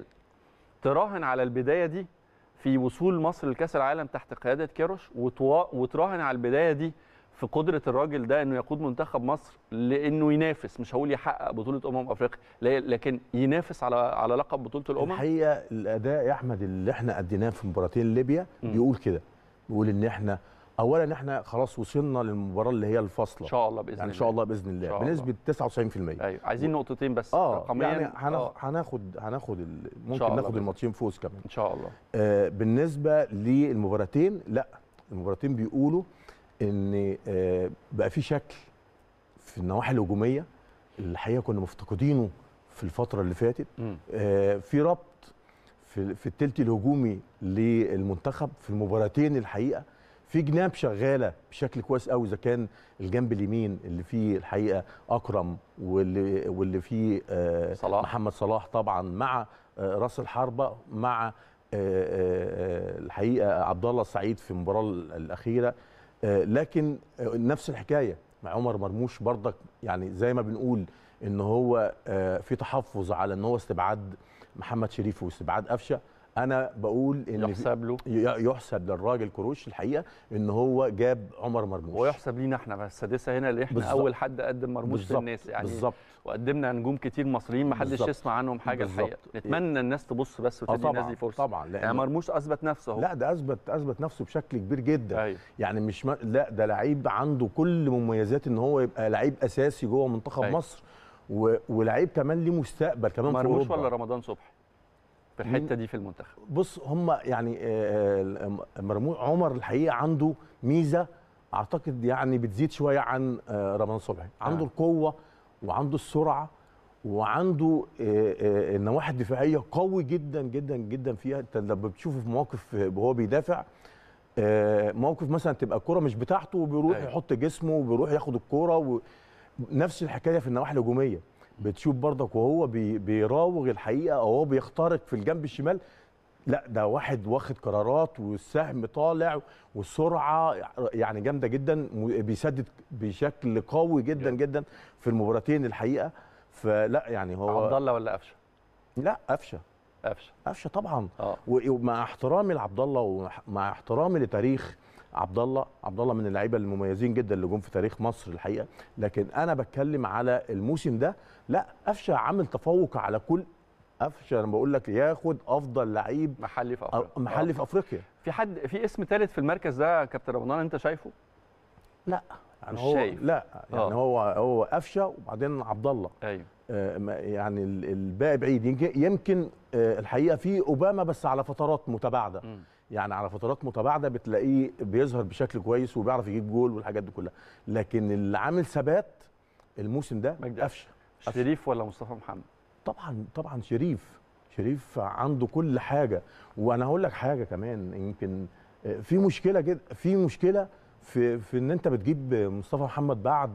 تراهن على البدايه دي في وصول مصر لكاس العالم تحت قياده كيروش وتوا- وتراهن على البدايه دي في قدره الراجل ده انه يقود منتخب مصر لانه ينافس مش هقول يحقق بطوله امم افريقيا لا- لكن ينافس على على لقب بطوله الامم الحقيقه الاداء يا احمد اللي احنا اديناه في مباراتين ليبيا مم. بيقول كده بيقول ان احنا اولا احنا خلاص وصلنا للمباراه اللي هي ان الفاصله شاء الله باذن يعني الله ان شاء الله باذن إن الله شاء الله. بنسبه 99% ايوه عايزين نقطتين بس اه رقميا يعني هناخ- آه، هناخد هناخد ال- شاء ممكن الله ناخد بإذن الماتشين فوز كمان ان شاء الله آه بالنسبه للمباراتين لا المباراتين بيقولوا ان آه بقى في شكل في النواحي الهجوميه الحقيقه كنا مفتقدينه في الفتره اللي فاتت مم. آه في ربط في في التلت الهجومي للمنتخب في المباراتين الحقيقه في جناب شغاله بشكل كويس قوي اذا كان الجنب اليمين اللي فيه الحقيقه اكرم واللي واللي فيه آه صلاح. محمد صلاح طبعا مع آه راس الحربه مع آه، آه، الحقيقه عبد الله السعيد في المباراه الاخيره آه، لكن آه، نفس الحكايه مع عمر مرموش برضك يعني زي ما بنقول ان هو آه، في تحفظ على ان هو استبعاد محمد شريف واستبعاد قفشه انا بقول ان في- يحسب له ي- يحسب للراجل كروش الحقيقه ان هو جاب عمر مرموش ويحسب لينا احنا بس السادسه هنا اللي احنا بالظبط. اول حد قدم مرموش بالظبط للناس يعني بالظبط وقدمنا نجوم كتير مصريين ما حدش بالظبط. يسمع عنهم حاجه بالظبط. الحقيقه نتمنى الناس تبص بس اه وتدي الناس طبعا دي فرصه طبعا يعني لأن مرموش اثبت نفسه اهو لا ده اثبت اثبت نفسه بشكل كبير جدا ايوه يعني مش ما لا ده لعيب عنده كل مميزات ان هو يبقى لعيب اساسي جوه منتخب أيوة. مصر و... ولعيب كمان ليه مستقبل كمان في مرموش اوروبا ولا رمضان صبحي في مين؟ الحته دي في المنتخب بص هم يعني آه، آه، مرموش عمر الحقيقه عنده ميزه اعتقد يعني بتزيد شويه عن آه، رمضان صبحي عنده آه. القوه وعنده السرعه وعنده آه، آه، النواحي الدفاعيه قوي جدا جدا جدا فيها انت لما بتشوفه في مواقف آه، وهو بيدافع آه، موقف مثلا تبقى الكره مش بتاعته وبيروح أيوة. يحط جسمه وبيروح ياخد الكره و... نفس الحكايه في النواحي الهجوميه بتشوف برضك وهو بي... بيراوغ الحقيقه او هو بيخترق في الجنب الشمال لا ده واحد واخد قرارات والسهم طالع والسرعه يعني جامده جدا م- بيسدد بشكل قوي جدا جدا في المباراتين الحقيقه فلا يعني هو عبد الله ولا قفشه لا قفشه قفشه قفشه طبعا اه و- ومع احترامي لعبد الله ومع احترامي لتاريخ عبد الله عبد الله من اللعيبه المميزين جدا اللي جم في تاريخ مصر الحقيقه لكن انا بتكلم على الموسم ده لا قفشه عامل تفوق على كل قفشه انا بقول لك ياخد افضل لعيب محلي في أو- افريقيا محلي آه. في افريقيا في حد في اسم ثالث في المركز ده يا كابتن رمضان انت شايفه؟ لا يعني مش هو شايف. لا يعني آه. هو هو قفشه وبعدين عبد الله ايوه آه، ما- يعني ال- الباقي بعيد يمكن يمكن آه، الحقيقه في اوباما بس على فترات متباعده مم. يعني على فترات متباعده بتلاقيه بيظهر بشكل كويس وبيعرف يجيب جول والحاجات دي كلها لكن اللي عامل ثبات الموسم ده مجدي قفشه شريف ولا مصطفى محمد؟ طبعا طبعا شريف شريف عنده كل حاجه وانا هقول لك حاجه كمان يمكن آه، في مشكله جدا في مشكله في في ان انت بتجيب مصطفى محمد بعد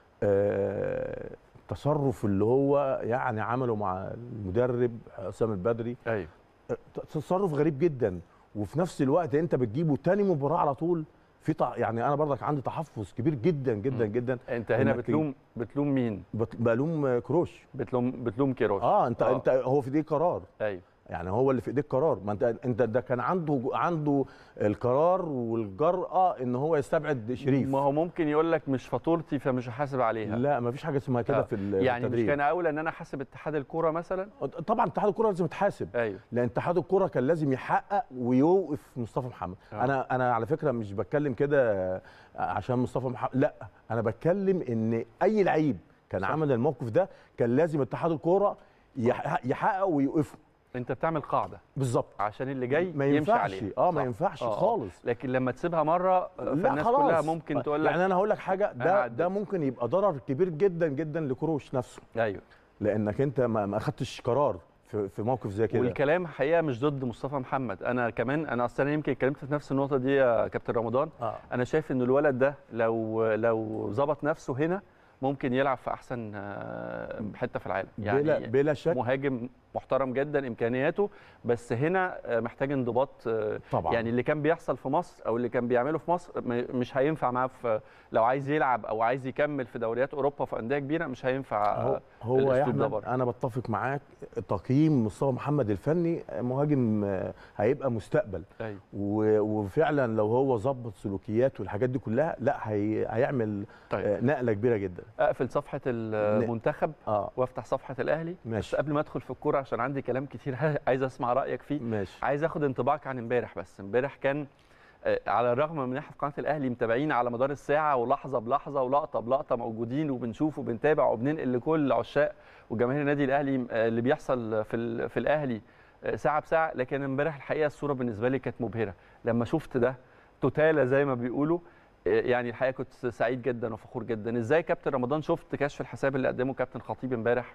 آه، التصرف اللي هو يعني عمله مع المدرب حسام البدري ايوه آه، تصرف غريب جدا وفي نفس الوقت انت بتجيبه تاني مباراه على طول في تع- يعني انا برضك عندي تحفظ كبير جدا جدا مم. جدا انت هنا إنك بتلوم بتلوم مين؟ بت- بلوم آه، كروش بتلوم بتلوم كيروش اه انت آه. انت هو في ايديه قرار ايوه يعني هو اللي في ايديه القرار ما انت انت ده كان عنده عنده القرار والجرأه ان هو يستبعد شريف ما هو ممكن يقول لك مش فاتورتي فمش هحاسب عليها لا ما فيش حاجه اسمها كده آه. في ال- يعني مش التدريب كان اولى ان انا احاسب اتحاد الكوره مثلا؟ طبعا اتحاد الكره لازم يتحاسب ايوه لان اتحاد الكره كان لازم يحقق ويوقف مصطفى محمد آه. انا انا على فكره مش بتكلم كده عشان مصطفى محمد لا انا بتكلم ان اي لعيب كان صح. عمل الموقف ده كان لازم اتحاد الكره يحقق يحقق ويوقفه انت بتعمل قاعده بالظبط عشان اللي جاي ما يمشي ينفعش عليها اه ما صح. ينفعش آه، آه. خالص لكن لما تسيبها مره آه، لا فالناس خلاص كلها ممكن تقول لك يعني انا هقول لك حاجه أنا ده عديت. ده ممكن يبقى ضرر كبير جدا جدا لكروش نفسه ايوه لانك انت ما ما اخدتش قرار في, في موقف زي كده والكلام حقيقه مش ضد مصطفى محمد انا كمان انا اصلا يمكن اتكلمت في نفس النقطه دي يا كابتن رمضان اه انا شايف ان الولد ده لو لو ظبط نفسه هنا ممكن يلعب في احسن آه، حته في العالم بلا يعني بلا شك مهاجم محترم جدا امكانياته بس هنا آه، محتاج انضباط آه، طبعا يعني اللي كان بيحصل في مصر او اللي كان بيعمله في مصر م- مش هينفع معاه في لو عايز يلعب او عايز يكمل في دوريات اوروبا في انديه كبيره مش هينفع هو آه، هو يا الأسلوب ده احمد برضه. انا بتفق معاك تقييم مصطفى محمد الفني مهاجم آه، هيبقى مستقبل ايوه و- وفعلا لو هو ظبط سلوكياته والحاجات دي كلها لا هي هيعمل طيب آه، نقله كبيره جدا اقفل صفحه المنتخب اه وافتح صفحه الاهلي بس ماشي قبل ما ادخل في الكوره عشان عندي كلام كتير عايز اسمع رايك فيه ماشي عايز اخد انطباعك عن امبارح بس امبارح كان آه، على الرغم من احنا في قناه الاهلي متابعين على مدار الساعه ولحظه بلحظه ولقطه بلقطه موجودين وبنشوف وبنتابع وبننقل لكل عشاق وجماهير النادي الاهلي آه، اللي بيحصل في ال- في الاهلي آه، ساعه بساعه لكن امبارح الحقيقه الصوره بالنسبه لي كانت مبهره لما شفت ده توتاله زي ما بيقولوا آه، يعني الحقيقه كنت سعيد جدا وفخور جدا ازاي كابتن رمضان شفت كشف الحساب اللي قدمه كابتن خطيب امبارح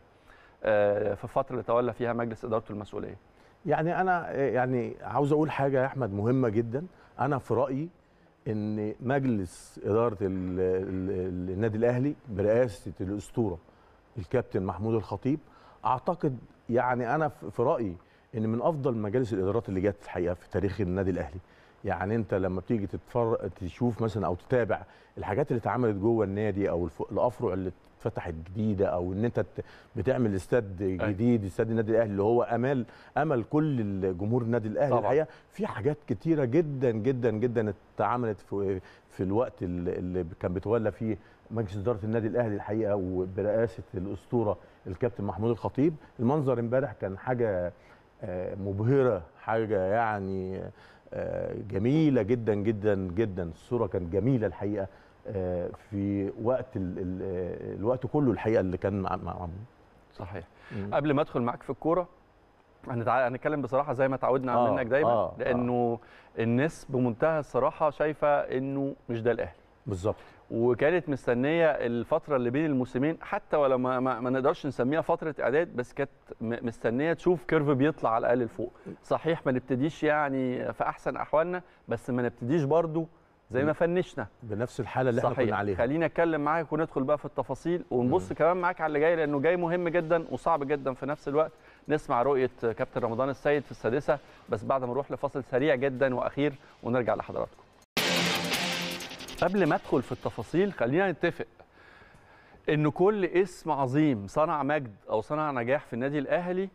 آه، في الفتره اللي تولى فيها مجلس ادارته المسؤوليه يعني انا يعني عاوز اقول حاجه يا احمد مهمه جدا انا في رايي ان مجلس اداره ال ال النادي الاهلي برئاسه الاسطوره الكابتن محمود الخطيب اعتقد يعني انا في في رايي ان من افضل مجالس الادارات اللي جت الحقيقه في تاريخ النادي الاهلي يعني انت لما بتيجي تتفرج تشوف مثلا او تتابع الحاجات اللي اتعملت جوه النادي او الف- الافرع اللي اتفتحت جديده او ان انت ت- بتعمل استاد جديد استاد النادي الاهلي اللي هو امال امل كل جمهور النادي الاهلي طبعاً. الحقيقه في حاجات كتيره جدا جدا جدا اتعملت في في الوقت اللي اللي كان بيتولى فيه مجلس اداره النادي الاهلي الحقيقه وبرئاسه الاسطوره الكابتن محمود الخطيب المنظر امبارح كان حاجه آه، مبهره حاجه يعني آه، جميله جدا جدا جدا الصوره كانت جميله الحقيقه آه، في وقت ال ال آه، الوقت كله الحقيقه اللي كان مع مع صحيح مم. قبل ما ادخل معاك في الكوره هنتع- هنتكلم بصراحه زي ما تعودنا آه، منك دايما آه، لانه الناس بمنتهى الصراحه شايفه انه مش ده الاهلي بالظبط وكانت مستنيه الفتره اللي بين الموسمين حتى ولا ما, ما, ما نقدرش نسميها فتره اعداد بس كانت م- مستنيه تشوف كيرف بيطلع على الاقل لفوق صحيح ما نبتديش يعني في احسن احوالنا بس ما نبتديش برضو زي ما فنشنا بنفس الحاله اللي احنا كنا صحيح عليها خليني اتكلم معاك وندخل بقى في التفاصيل ونبص كمان معاك على اللي جاي لانه جاي مهم جدا وصعب جدا في نفس الوقت نسمع رؤيه كابتن رمضان السيد في السادسه بس بعد ما نروح لفاصل سريع جدا واخير ونرجع لحضراتكم قبل ما ادخل في التفاصيل خلينا نتفق ان كل اسم عظيم صنع مجد او صنع نجاح في النادي الاهلي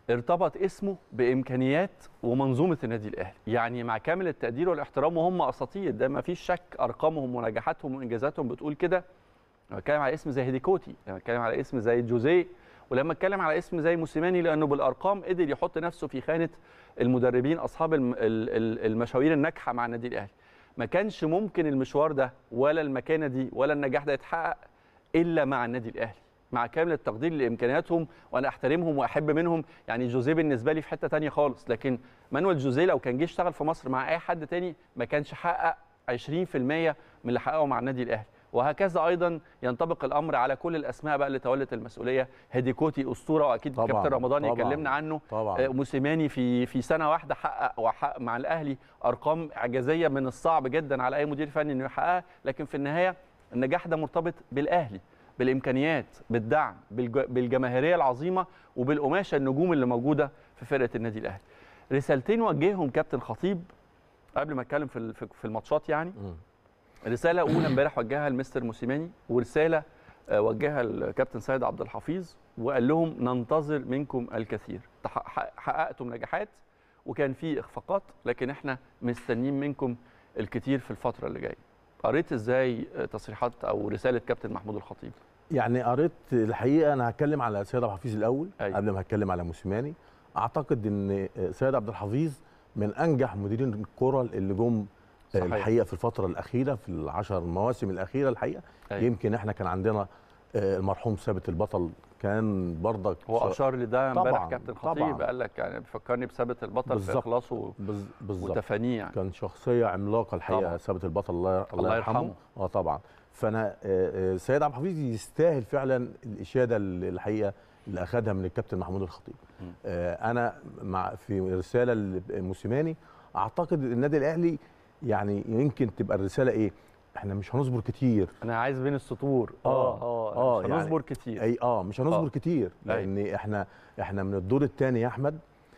ارتبط اسمه بامكانيات ومنظومه النادي الاهلي يعني مع كامل التقدير والاحترام وهم اساطير ده ما فيش شك ارقامهم ونجاحاتهم وانجازاتهم بتقول كده لما اتكلم على اسم زي هيديكوتي لما اتكلم على اسم زي جوزيه ولما اتكلم على اسم زي موسيماني لانه بالارقام قدر يحط نفسه في خانه المدربين اصحاب الم- ال- ال- المشاوير الناجحه مع النادي الاهلي ما كانش ممكن المشوار ده ولا المكانه دي ولا النجاح ده يتحقق الا مع النادي الاهلي مع كامل التقدير لامكانياتهم وانا احترمهم واحب منهم يعني جوزيه بالنسبه لي في حته تانية خالص لكن مانويل جوزيه لو كان جه اشتغل في مصر مع اي حد تاني ما كانش حقق 20% من اللي حققه مع النادي الاهلي وهكذا ايضا ينطبق الامر على كل الاسماء بقى اللي تولت المسؤوليه هيديكوتي اسطوره واكيد طبعاً، كابتن رمضان طبعاً، يكلمنا عنه طبعا آه، موسيماني في في سنه واحده حقق وحقق مع الاهلي ارقام اعجازيه من الصعب جدا على اي مدير فني انه يحققها لكن في النهايه النجاح ده مرتبط بالاهلي بالامكانيات بالدعم بالج- بالجماهيريه العظيمه وبالقماشه النجوم اللي موجوده في فرقه النادي الاهلي رسالتين وجههم كابتن خطيب قبل ما اتكلم في ال- في في الماتشات يعني مم. رساله اولى امبارح وجهها لمستر موسيماني ورساله آه، وجهها الكابتن سيد عبد الحفيظ وقال لهم ننتظر منكم الكثير تح- حق- حققتم نجاحات وكان في اخفاقات لكن احنا مستنيين منكم الكثير في الفتره اللي جايه قريت ازاي آه، تصريحات او رساله كابتن محمود الخطيب يعني قريت الحقيقه انا هتكلم على سيد عبد الحفيظ الاول أيوة. قبل ما هتكلم على موسيماني اعتقد ان سيد عبد الحفيظ من انجح مديرين الكره اللي جم صحيح. الحقيقه في الفتره الاخيره في العشر مواسم الاخيره الحقيقه أيوة. يمكن احنا كان عندنا آه، المرحوم ثابت البطل كان برضك هو ص- اشار لده امبارح طبعاً، كابتن طبعاً. خطيب قال لك يعني بيفكرني بثابت البطل في بالظبط. اخلاصه بز- بالظبط وتفانيه يعني كان شخصيه عملاقه الحقيقه طبعاً. ثابت البطل الله الله الله يرحمه. يرحمه اه طبعا فانا آه، آه، سيد عبد الحفيظ يستاهل فعلا الاشاده اللي الحقيقه اللي اخذها من الكابتن محمود الخطيب م. آه، انا مع في رساله لموسيماني اعتقد النادي الاهلي يعني يمكن تبقى الرساله ايه احنا مش هنصبر كتير انا عايز بين السطور آه، اه آه، مش يعني- هنصبر كتير اي اه مش هنصبر آه. كتير لان احنا احنا من الدور الثاني يا احمد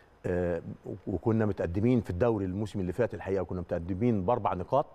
آه وكنا متقدمين في الدوري الموسم اللي فات الحقيقه كنا متقدمين باربع نقاط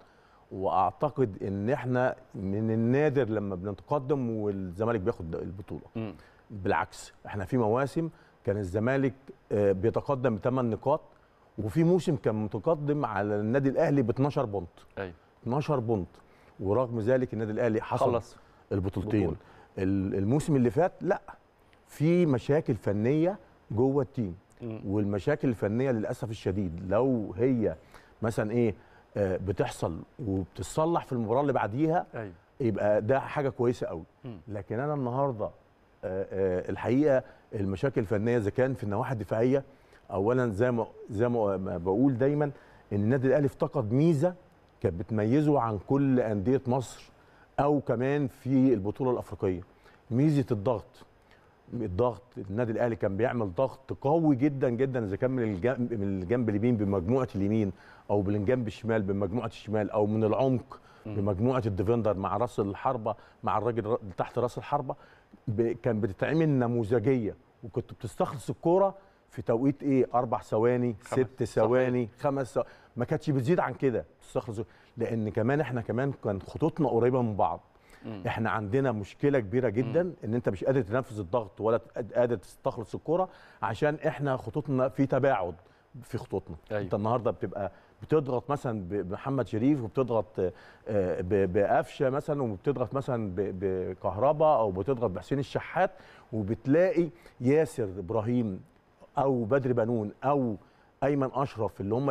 واعتقد ان احنا من النادر لما بنتقدم والزمالك بياخد البطوله مم. بالعكس احنا في مواسم كان الزمالك آه، بيتقدم بثمان نقاط وفي موسم كان متقدم على النادي الاهلي ب 12 بونت ايوه 12 بونت ورغم ذلك النادي الاهلي حصل خلص البطولتين بطولة. ال- الموسم اللي فات لا في مشاكل فنيه جوه التيم مم. والمشاكل الفنيه للاسف الشديد لو هي مثلا ايه آه، بتحصل وبتتصلح في المباراه اللي بعديها ايوه يبقى ده حاجه كويسه قوي مم. لكن انا النهارده آه، آه، الحقيقه المشاكل الفنيه اذا كان في النواحي الدفاعيه اولا زي ما زي ما ما بقول دايما ان النادي الاهلي افتقد ميزه كانت بتميزه عن كل انديه مصر او كمان في البطوله الافريقيه ميزه الضغط الضغط النادي الاهلي كان بيعمل ضغط قوي جدا جدا اذا كان من الجنب من الجنب اليمين بمجموعه اليمين او من الجنب الشمال بمجموعه الشمال او من العمق بمجموعه الديفندر مع راس الحربه مع الراجل اللي تحت راس الحربه ب- كان بتتعمل نموذجيه وكنت بتستخلص الكوره في توقيت ايه اربع ثواني خمس. ست ثواني خمس ثواني ما كانتش بتزيد عن كده تستخلص لان كمان احنا كمان كان خطوطنا قريبه من بعض مم. احنا عندنا مشكله كبيره جدا ان انت مش قادر تنفذ الضغط ولا ت- قادر تستخلص الكره عشان احنا خطوطنا في تباعد في خطوطنا أيوة. انت النهارده بتبقى بتضغط مثلا ب- بمحمد شريف وبتضغط آه، ب- بقفشه مثلا وبتضغط مثلا ب- بكهربا او بتضغط بحسين الشحات وبتلاقي ياسر ابراهيم او بدر بنون او ايمن اشرف اللي هم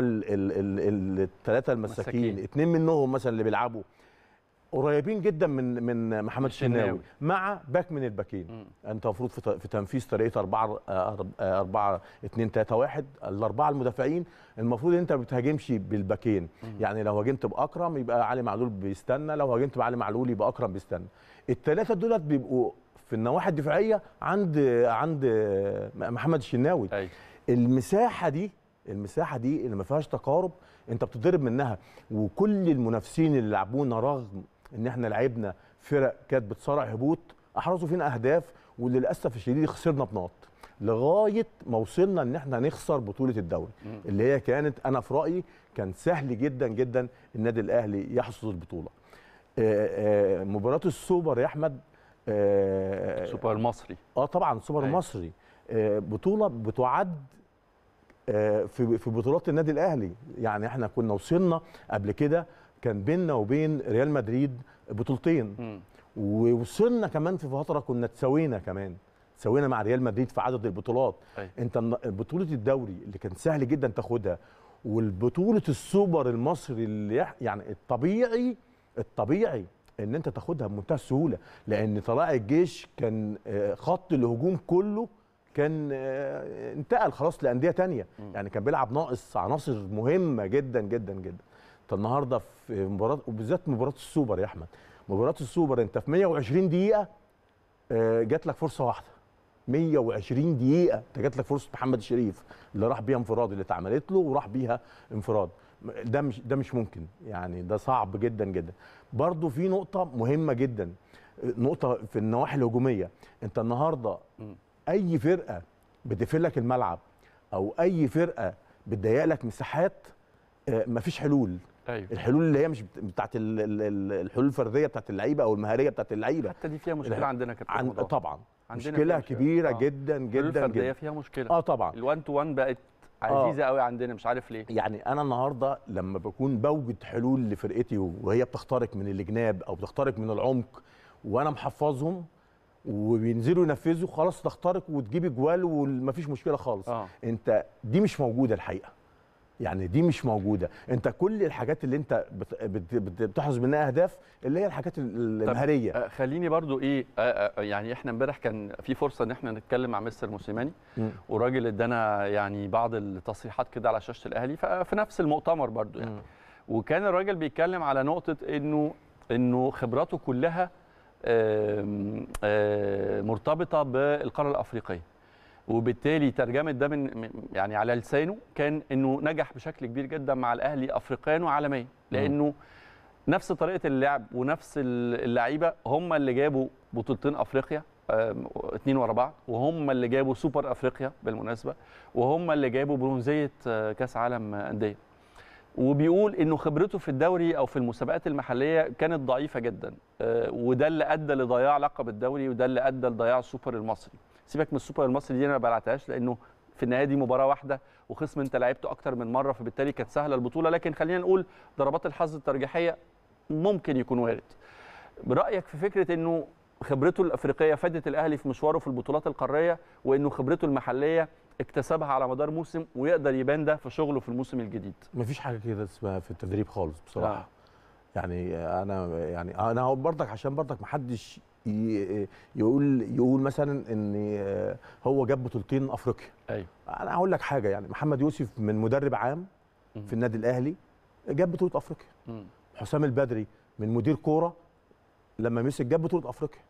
الثلاثه المساكين مساكين. اتنين منهم مثلا اللي بيلعبوا قريبين جدا من من محمد الشناوي. الشناوي مع باك من الباكين مم. انت المفروض في ت- في تنفيذ طريقه 4 4 2 3 1 الاربعه المدافعين المفروض انت ما بتهاجمش بالباكين يعني لو هاجمت باكرم يبقى علي معلول بيستنى لو هاجمت بعلي معلول يبقى اكرم بيستنى الثلاثه دولت بيبقوا في النواحي الدفاعيه عند عند محمد الشناوي ايوه المساحه دي المساحه دي اللي ما فيهاش تقارب انت بتضرب منها وكل المنافسين اللي لعبونا رغم ان احنا لعبنا فرق كانت بتصارع هبوط احرزوا فينا اهداف وللاسف الشديد خسرنا بنقط لغايه ما وصلنا ان احنا نخسر بطوله الدوري مم. اللي هي كانت انا في رايي كان سهل جدا جدا النادي الاهلي يحصد البطوله آه، آه، مباراه السوبر يا احمد آه، سوبر المصري اه طبعا السوبر أيوة. المصري آه، بطوله بتعد آه، في في بطولات النادي الاهلي يعني احنا كنا وصلنا قبل كده كان بيننا وبين ريال مدريد بطولتين مم. ووصلنا كمان في فتره كنا تساوينا كمان تساوينا مع ريال مدريد في عدد البطولات أيوة. انت الن- بطوله الدوري اللي كان سهل جدا تاخدها والبطوله السوبر المصري اللي يح- يعني الطبيعي الطبيعي ان انت تاخدها بمنتهى السهوله لان طلائع الجيش كان آه، خط الهجوم كله كان آه، انتقل خلاص لانديه تانية يعني كان بيلعب ناقص عناصر مهمه جدا جدا جدا انت النهارده في مباراه وبالذات مباراه السوبر يا احمد مباراه السوبر انت في 120 دقيقه آه، جات لك فرصه واحده 120 دقيقه انت جات لك فرصه محمد الشريف اللي راح بيها انفراد اللي اتعملت له وراح بيها انفراد ده مش ده مش ممكن يعني ده صعب جدا جدا برضو في نقطه مهمه جدا نقطه في النواحي الهجوميه انت النهارده مم. اي فرقه بتقفل لك الملعب او اي فرقه بتضيق لك مساحات آه، مفيش حلول ايوه الحلول اللي هي مش بت- بتاعت ال- ال- ال- الحلول الفرديه بتاعت اللعيبه او المهاريه بتاعت اللعيبه حتى دي فيها مشكله لا. عندنا كابتن عن رمضان. طبعا عندنا مشكله فيها مشكلة. كبيره آه. جدا الحلول جدا الفرديه جدا فيها مشكله اه طبعا الوان تو وان بقت عزيزه قوي عندنا مش عارف ليه يعني انا النهارده لما بكون بوجد حلول لفرقتي وهي بتخترق من الجناب او بتخترق من العمق وانا محفظهم وبينزلوا ينفذوا خلاص تخترق وتجيب اجوال ومفيش مشكله خالص اه انت دي مش موجوده الحقيقه يعني دي مش موجوده انت كل الحاجات اللي انت بت- بت- بت- بتحرز منها اهداف اللي هي الحاجات ال- المهاريه آه، خليني برضو ايه آه، آه، يعني احنا امبارح كان في فرصه ان احنا نتكلم مع مستر موسيماني مم. وراجل ادانا يعني بعض التصريحات كده على شاشه الاهلي ففي نفس المؤتمر برضو يعني مم. وكان الراجل بيتكلم على نقطه انه انه خبراته كلها آم، آه، مرتبطه بالقاره الافريقيه وبالتالي ترجمه ده من من- يعني على لسانه كان انه نجح بشكل كبير جدا مع الاهلي افريقيا وعالميا لانه نفس طريقه اللعب ونفس اللعيبه هم اللي جابوا بطولتين افريقيا آم، اتنين ورا بعض وهم اللي جابوا سوبر افريقيا بالمناسبه وهم اللي جابوا برونزيه آه، كاس عالم آه، انديه وبيقول انه خبرته في الدوري او في المسابقات المحليه كانت ضعيفه جدا آه، وده اللي ادى لضياع لقب الدوري وده اللي ادى لضياع السوبر المصري سيبك من السوبر المصري دي انا ما بلعتهاش لانه في النهايه دي مباراه واحده وخصم انت لعبته اكتر من مره فبالتالي كانت سهله البطوله لكن خلينا نقول ضربات الحظ الترجيحيه ممكن يكون وارد برايك في فكره انه خبرته الافريقيه فادت الاهلي في مشواره في البطولات القاريه وانه خبرته المحليه اكتسبها على مدار موسم ويقدر يبان ده في شغله في الموسم الجديد مفيش حاجه كده اسمها في التدريب خالص بصراحه آه. آه. يعني انا يعني انا هقول برضك عشان برضك محدش ي- يقول يقول مثلا ان هو جاب بطولتين افريقيا ايوه انا هقول لك حاجه يعني محمد يوسف من مدرب عام مم. في النادي الاهلي جاب بطوله افريقيا مم. حسام البدري من مدير كوره لما مسك جاب بطوله افريقيا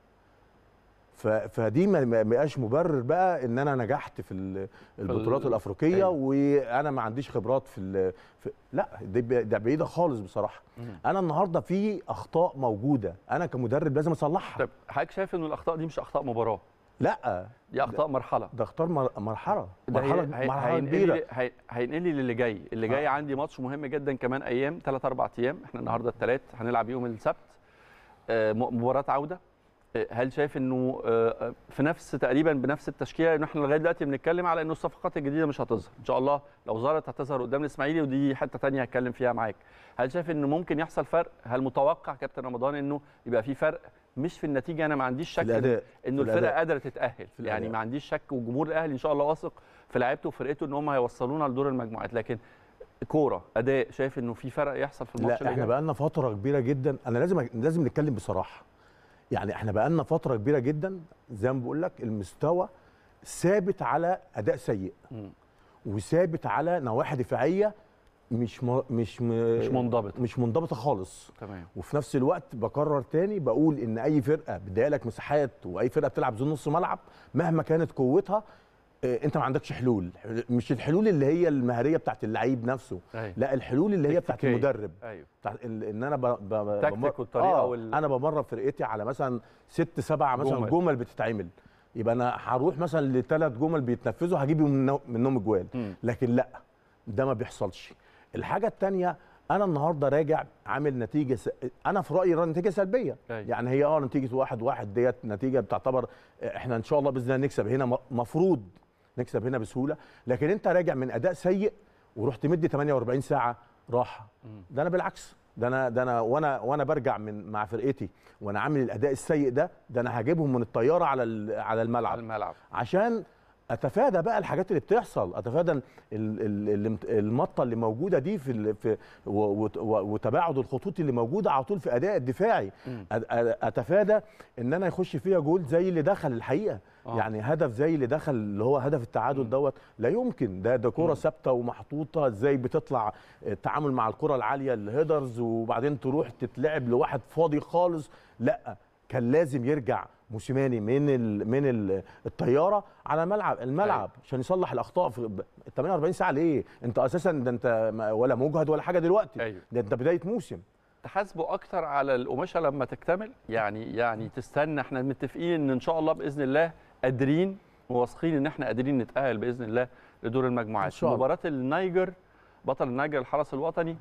ف- فدي ما ما بقاش مبرر بقى ان انا نجحت في ال- البطولات ال- الافريقيه أيوة. وانا ما عنديش خبرات في, ال- في لا دي ب- ده بعيده خالص بصراحه مم. انا النهارده في اخطاء موجوده انا كمدرب لازم اصلحها طيب حضرتك شايف انه الاخطاء دي مش اخطاء مباراه لا دي اخطاء مرحله ده اختار مر- مرحله ده مرحله هي- هي- مرحله هينقل كبيره لي- هي- هينقل لي للي جاي اللي جاي آه. عندي ماتش مهم جدا كمان ايام 3 4 ايام احنا النهارده الثلاث هنلعب يوم السبت آه، م- مباراه عوده آه، هل شايف انه آه، في نفس تقريبا بنفس التشكيله لان احنا لغايه دلوقتي بنتكلم على انه الصفقات الجديده مش هتظهر ان شاء الله لو ظهرت هتظهر قدام الاسماعيلي ودي حته ثانيه هتكلم فيها معاك هل شايف انه ممكن يحصل فرق هل متوقع كابتن رمضان انه يبقى في فرق مش في النتيجه انا ما عنديش في شك الاداء انه في الفرقه الأداء. قادره تتاهل في يعني الأداء. ما عنديش شك وجمهور الاهلي ان شاء الله واثق في لعيبته وفرقته ان هم هيوصلونا لدور المجموعات لكن كوره اداء شايف انه في فرق يحصل في الماتش لا اللي احنا جاي؟ بقى لنا فتره كبيره جدا انا لازم لازم نتكلم بصراحه يعني احنا بقى لنا فتره كبيره جدا زي ما بقول لك المستوى ثابت على اداء سيء مم. وثابت على نواحي دفاعيه مش م... مش م... مش منضبط مش منضبطه خالص تمام وفي نفس الوقت بكرر تاني بقول ان اي فرقه بتضايق لك مساحات واي فرقه بتلعب زون نص ملعب مهما كانت قوتها آه، انت ما عندكش حلول مش الحلول اللي هي المهاريه بتاعت اللعيب نفسه ايوه لا الحلول اللي هي بتاعت تكتيكية. المدرب ايوه بتاع ال- ان انا ب... ب... ب- تكتيك بمر- والطريقة آه وال- انا بمرن فرقتي على مثلا ست سبع مثلا جمل. جمل, جمل بتتعمل يبقى انا هروح مثلا لثلاث جمل بيتنفذوا هجيب منهم منهم اجوال مم. لكن لا ده ما بيحصلش الحاجه الثانيه انا النهارده راجع عامل نتيجه س... انا في رايي نتيجه سلبيه أيوة. يعني هي اه نتيجه واحد واحد ديت نتيجه بتعتبر احنا ان شاء الله باذن الله نكسب هنا م- مفروض نكسب هنا بسهوله لكن انت راجع من اداء سيء ورحت مدي 48 ساعه راحه ده انا بالعكس ده انا ده انا وانا وانا برجع من مع فرقتي وانا عامل الاداء السيء ده ده انا هجيبهم من الطياره على ال- على الملعب على الملعب عشان اتفادى بقى الحاجات اللي بتحصل اتفادى ال- ال- ال- المطه اللي موجوده دي في ال- في و- و- و- وتباعد الخطوط اللي موجوده على طول في اداء الدفاعي مم. أ- أ- اتفادى ان انا يخش فيها جول زي اللي دخل الحقيقه آه. يعني هدف زي اللي دخل اللي هو هدف التعادل دوت لا يمكن ده ده كره ثابته ومحطوطه ازاي بتطلع التعامل مع الكره العاليه الهيدرز وبعدين تروح تتلعب لواحد فاضي خالص لا كان لازم يرجع موسيماني من ال من ال الطياره على ملعب الملعب عشان يصلح الاخطاء في ب- 48 ساعه ليه انت اساسا ده انت ما- ولا مجهد ولا حاجه دلوقتي أيوه. ده انت بدايه موسم تحاسبوا اكتر على القماشه لما تكتمل يعني يعني تستنى احنا متفقين ان ان شاء الله باذن الله قادرين وواثقين ان احنا قادرين نتاهل باذن الله لدور المجموعات إن شاء الله. مباراه النيجر بطل النيجر الحرس الوطني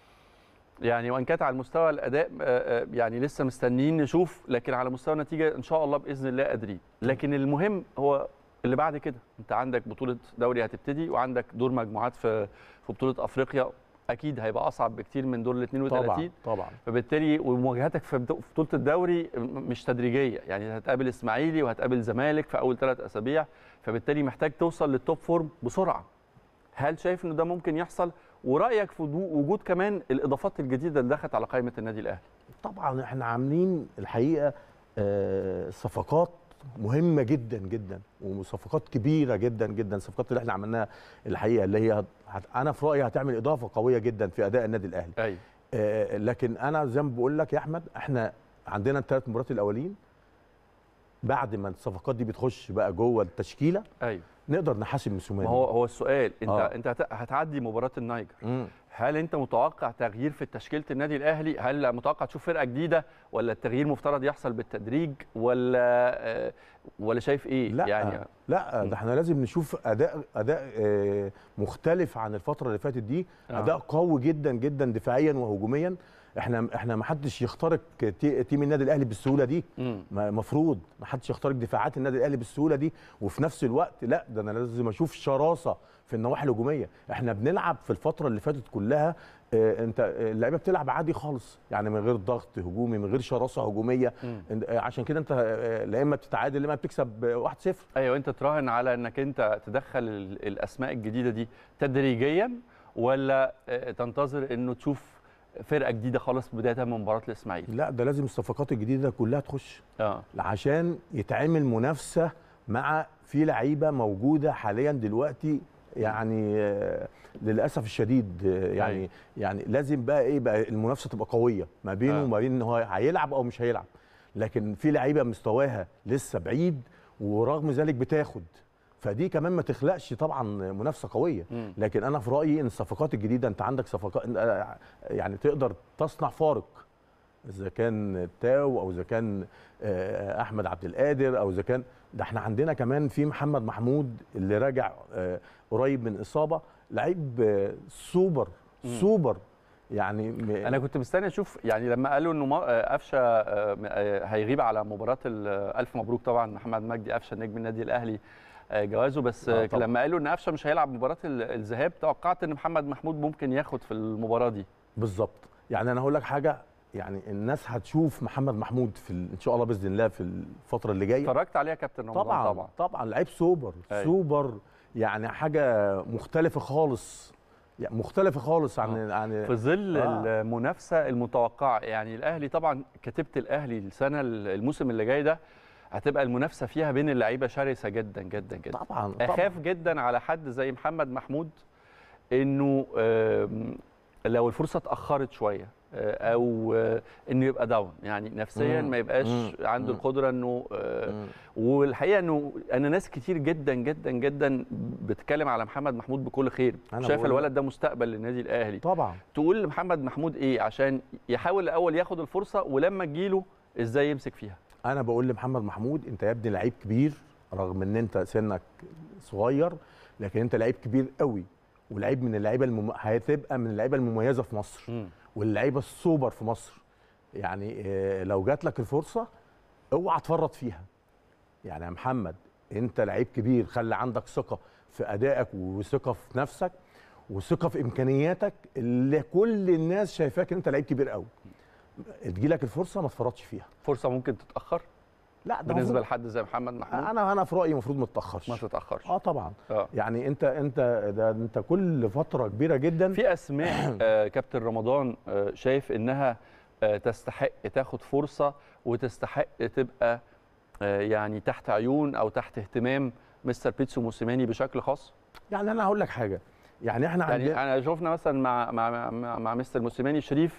يعني وان كانت على المستوى الاداء آه، آه، يعني لسه مستنيين نشوف لكن على مستوى النتيجه ان شاء الله باذن الله قادرين لكن المهم هو اللي بعد كده انت عندك بطوله دوري هتبتدي وعندك دور مجموعات في في بطوله افريقيا اكيد هيبقى اصعب بكتير من دور ال 32 طبعا طبعا فبالتالي ومواجهاتك في بطو- في بطوله الدوري م- مش تدريجيه يعني هتقابل اسماعيلي وهتقابل زمالك في اول ثلاث اسابيع فبالتالي محتاج توصل للتوب فورم بسرعه هل شايف انه ده ممكن يحصل ورايك في وجو- وجود كمان الاضافات الجديده اللي دخلت على قائمه النادي الاهلي طبعا احنا عاملين الحقيقه آه، صفقات مهمه جدا جدا وصفقات كبيره جدا جدا الصفقات اللي احنا عملناها الحقيقه اللي هي هت... انا في رايي هتعمل اضافه قويه جدا في اداء النادي الاهلي ايوه آه، لكن انا زي ما بقول لك يا احمد احنا عندنا الثلاث مباريات الاولين بعد ما الصفقات دي بتخش بقى جوه التشكيله ايوه نقدر نحاسب ما موسيماني هو هو السؤال انت آه. انت هت- هتعدي مباراه النيجر مم. هل انت متوقع تغيير في تشكيله النادي الاهلي هل متوقع تشوف فرقه جديده ولا التغيير مفترض يحصل بالتدريج ولا آه، ولا شايف ايه لا يعني لا مم. ده احنا لازم نشوف اداء اداء آه، مختلف عن الفتره اللي فاتت دي آه. اداء قوي جدا جدا دفاعيا وهجوميا احنا احنا ما حدش يخترق تي- تيم النادي الاهلي بالسهوله دي مم. المفروض ما حدش يخترق دفاعات النادي الاهلي بالسهوله دي وفي نفس الوقت لا ده انا لازم اشوف شراسه في النواحي الهجوميه احنا بنلعب في الفتره اللي فاتت كلها اه انت آه، اللعيبه بتلعب عادي خالص يعني من غير ضغط هجومي من غير شراسه هجوميه مم. إن- آه، عشان كده انت آه، لا اما بتتعادل لا اما بتكسب آه، 1-0 ايوه انت تراهن على انك انت تدخل ال- الاسماء الجديده دي تدريجيا ولا آه، تنتظر انه تشوف فرقه جديده خالص بدايه من مباراه الاسماعيلي لا ده لازم الصفقات الجديده كلها تخش اه عشان يتعمل منافسه مع في لعيبه موجوده حاليا دلوقتي يعني آه، للاسف الشديد آه، يعني أيوة. يعني لازم بقى ايه بقى المنافسه تبقى قويه ما بينه آه. وما بين ان هو هيلعب او مش هيلعب لكن في لعيبه مستواها لسه بعيد ورغم ذلك بتاخد فدي كمان ما تخلقش طبعا منافسه قويه مم. لكن انا في رايي ان الصفقات الجديده انت عندك صفقات آه، يعني تقدر تصنع فارق اذا كان تاو او اذا كان آه، احمد عبد القادر او اذا كان ده احنا عندنا كمان في محمد محمود اللي راجع آه، قريب من اصابه لعيب آه، سوبر مم. سوبر يعني م- انا كنت مستني اشوف يعني لما قالوا انه ما- آه، قفشه آه، آه، هيغيب على مباراه ال- آه، الف مبروك طبعا محمد مجدي قفشه نجم النادي الاهلي آه، جوازه بس آه، آه، طبعاً. لما قالوا ان قفشه مش هيلعب مباراه ال- الذهاب توقعت ان محمد محمود ممكن ياخد في المباراه دي بالظبط يعني انا هقول لك حاجه يعني الناس هتشوف محمد محمود في ال- ان شاء الله باذن الله في الفتره اللي جايه اتفرجت عليها كابتن رمضان طبعا طبعا طبعا طبعا لعيب سوبر أيوة. سوبر يعني حاجه مختلفه خالص يعني مختلفه خالص عن عن في ظل آه. المنافسه المتوقعه يعني الاهلي طبعا كتيبه الاهلي السنه الموسم اللي جاي ده هتبقى المنافسه فيها بين اللعيبه شرسه جدا جدا جدا طبعا طبعا اخاف جدا على حد زي محمد محمود انه آم، لو الفرصه اتاخرت شويه آه، او آه، انه يبقى داون يعني نفسيا مم. ما يبقاش مم. عنده مم. القدره انه آه، مم. والحقيقه انه انا ناس كتير جدا جدا جدا بتتكلم على محمد محمود بكل خير أنا شايف بقول- الولد ده مستقبل للنادي الاهلي طبعا تقول لمحمد محمود ايه عشان يحاول الاول ياخد الفرصه ولما تجيله ازاي يمسك فيها انا بقول لمحمد محمود انت يا ابني لعيب كبير رغم ان انت سنك صغير لكن انت لعيب كبير قوي ولعيب من اللعيبه المم... هتبقى من اللعيبه المميزه في مصر واللعيبه السوبر في مصر يعني آه، لو جات لك الفرصه اوعى تفرط فيها يعني يا محمد انت لعيب كبير خلي عندك ثقه في ادائك وثقه في نفسك وثقه في امكانياتك اللي كل الناس شايفاك ان انت لعيب كبير قوي تجيلك الفرصه ما تفرطش فيها فرصه ممكن تتاخر لا ده بالنسبه المفروض- لحد زي محمد محمود انا انا في رايي المفروض ما تتاخرش ما تتاخرش اه طبعا اه يعني انت انت ده انت كل فتره كبيره جدا في اسماء آه، كابتن رمضان آه، شايف انها آه، تستحق تاخد فرصه وتستحق تبقى آه، يعني تحت عيون او تحت اهتمام مستر بيتسو موسيماني بشكل خاص يعني انا هقول لك حاجه يعني احنا يعني عندنا انا شفنا مثلا مع مع مع, مع مستر موسيماني شريف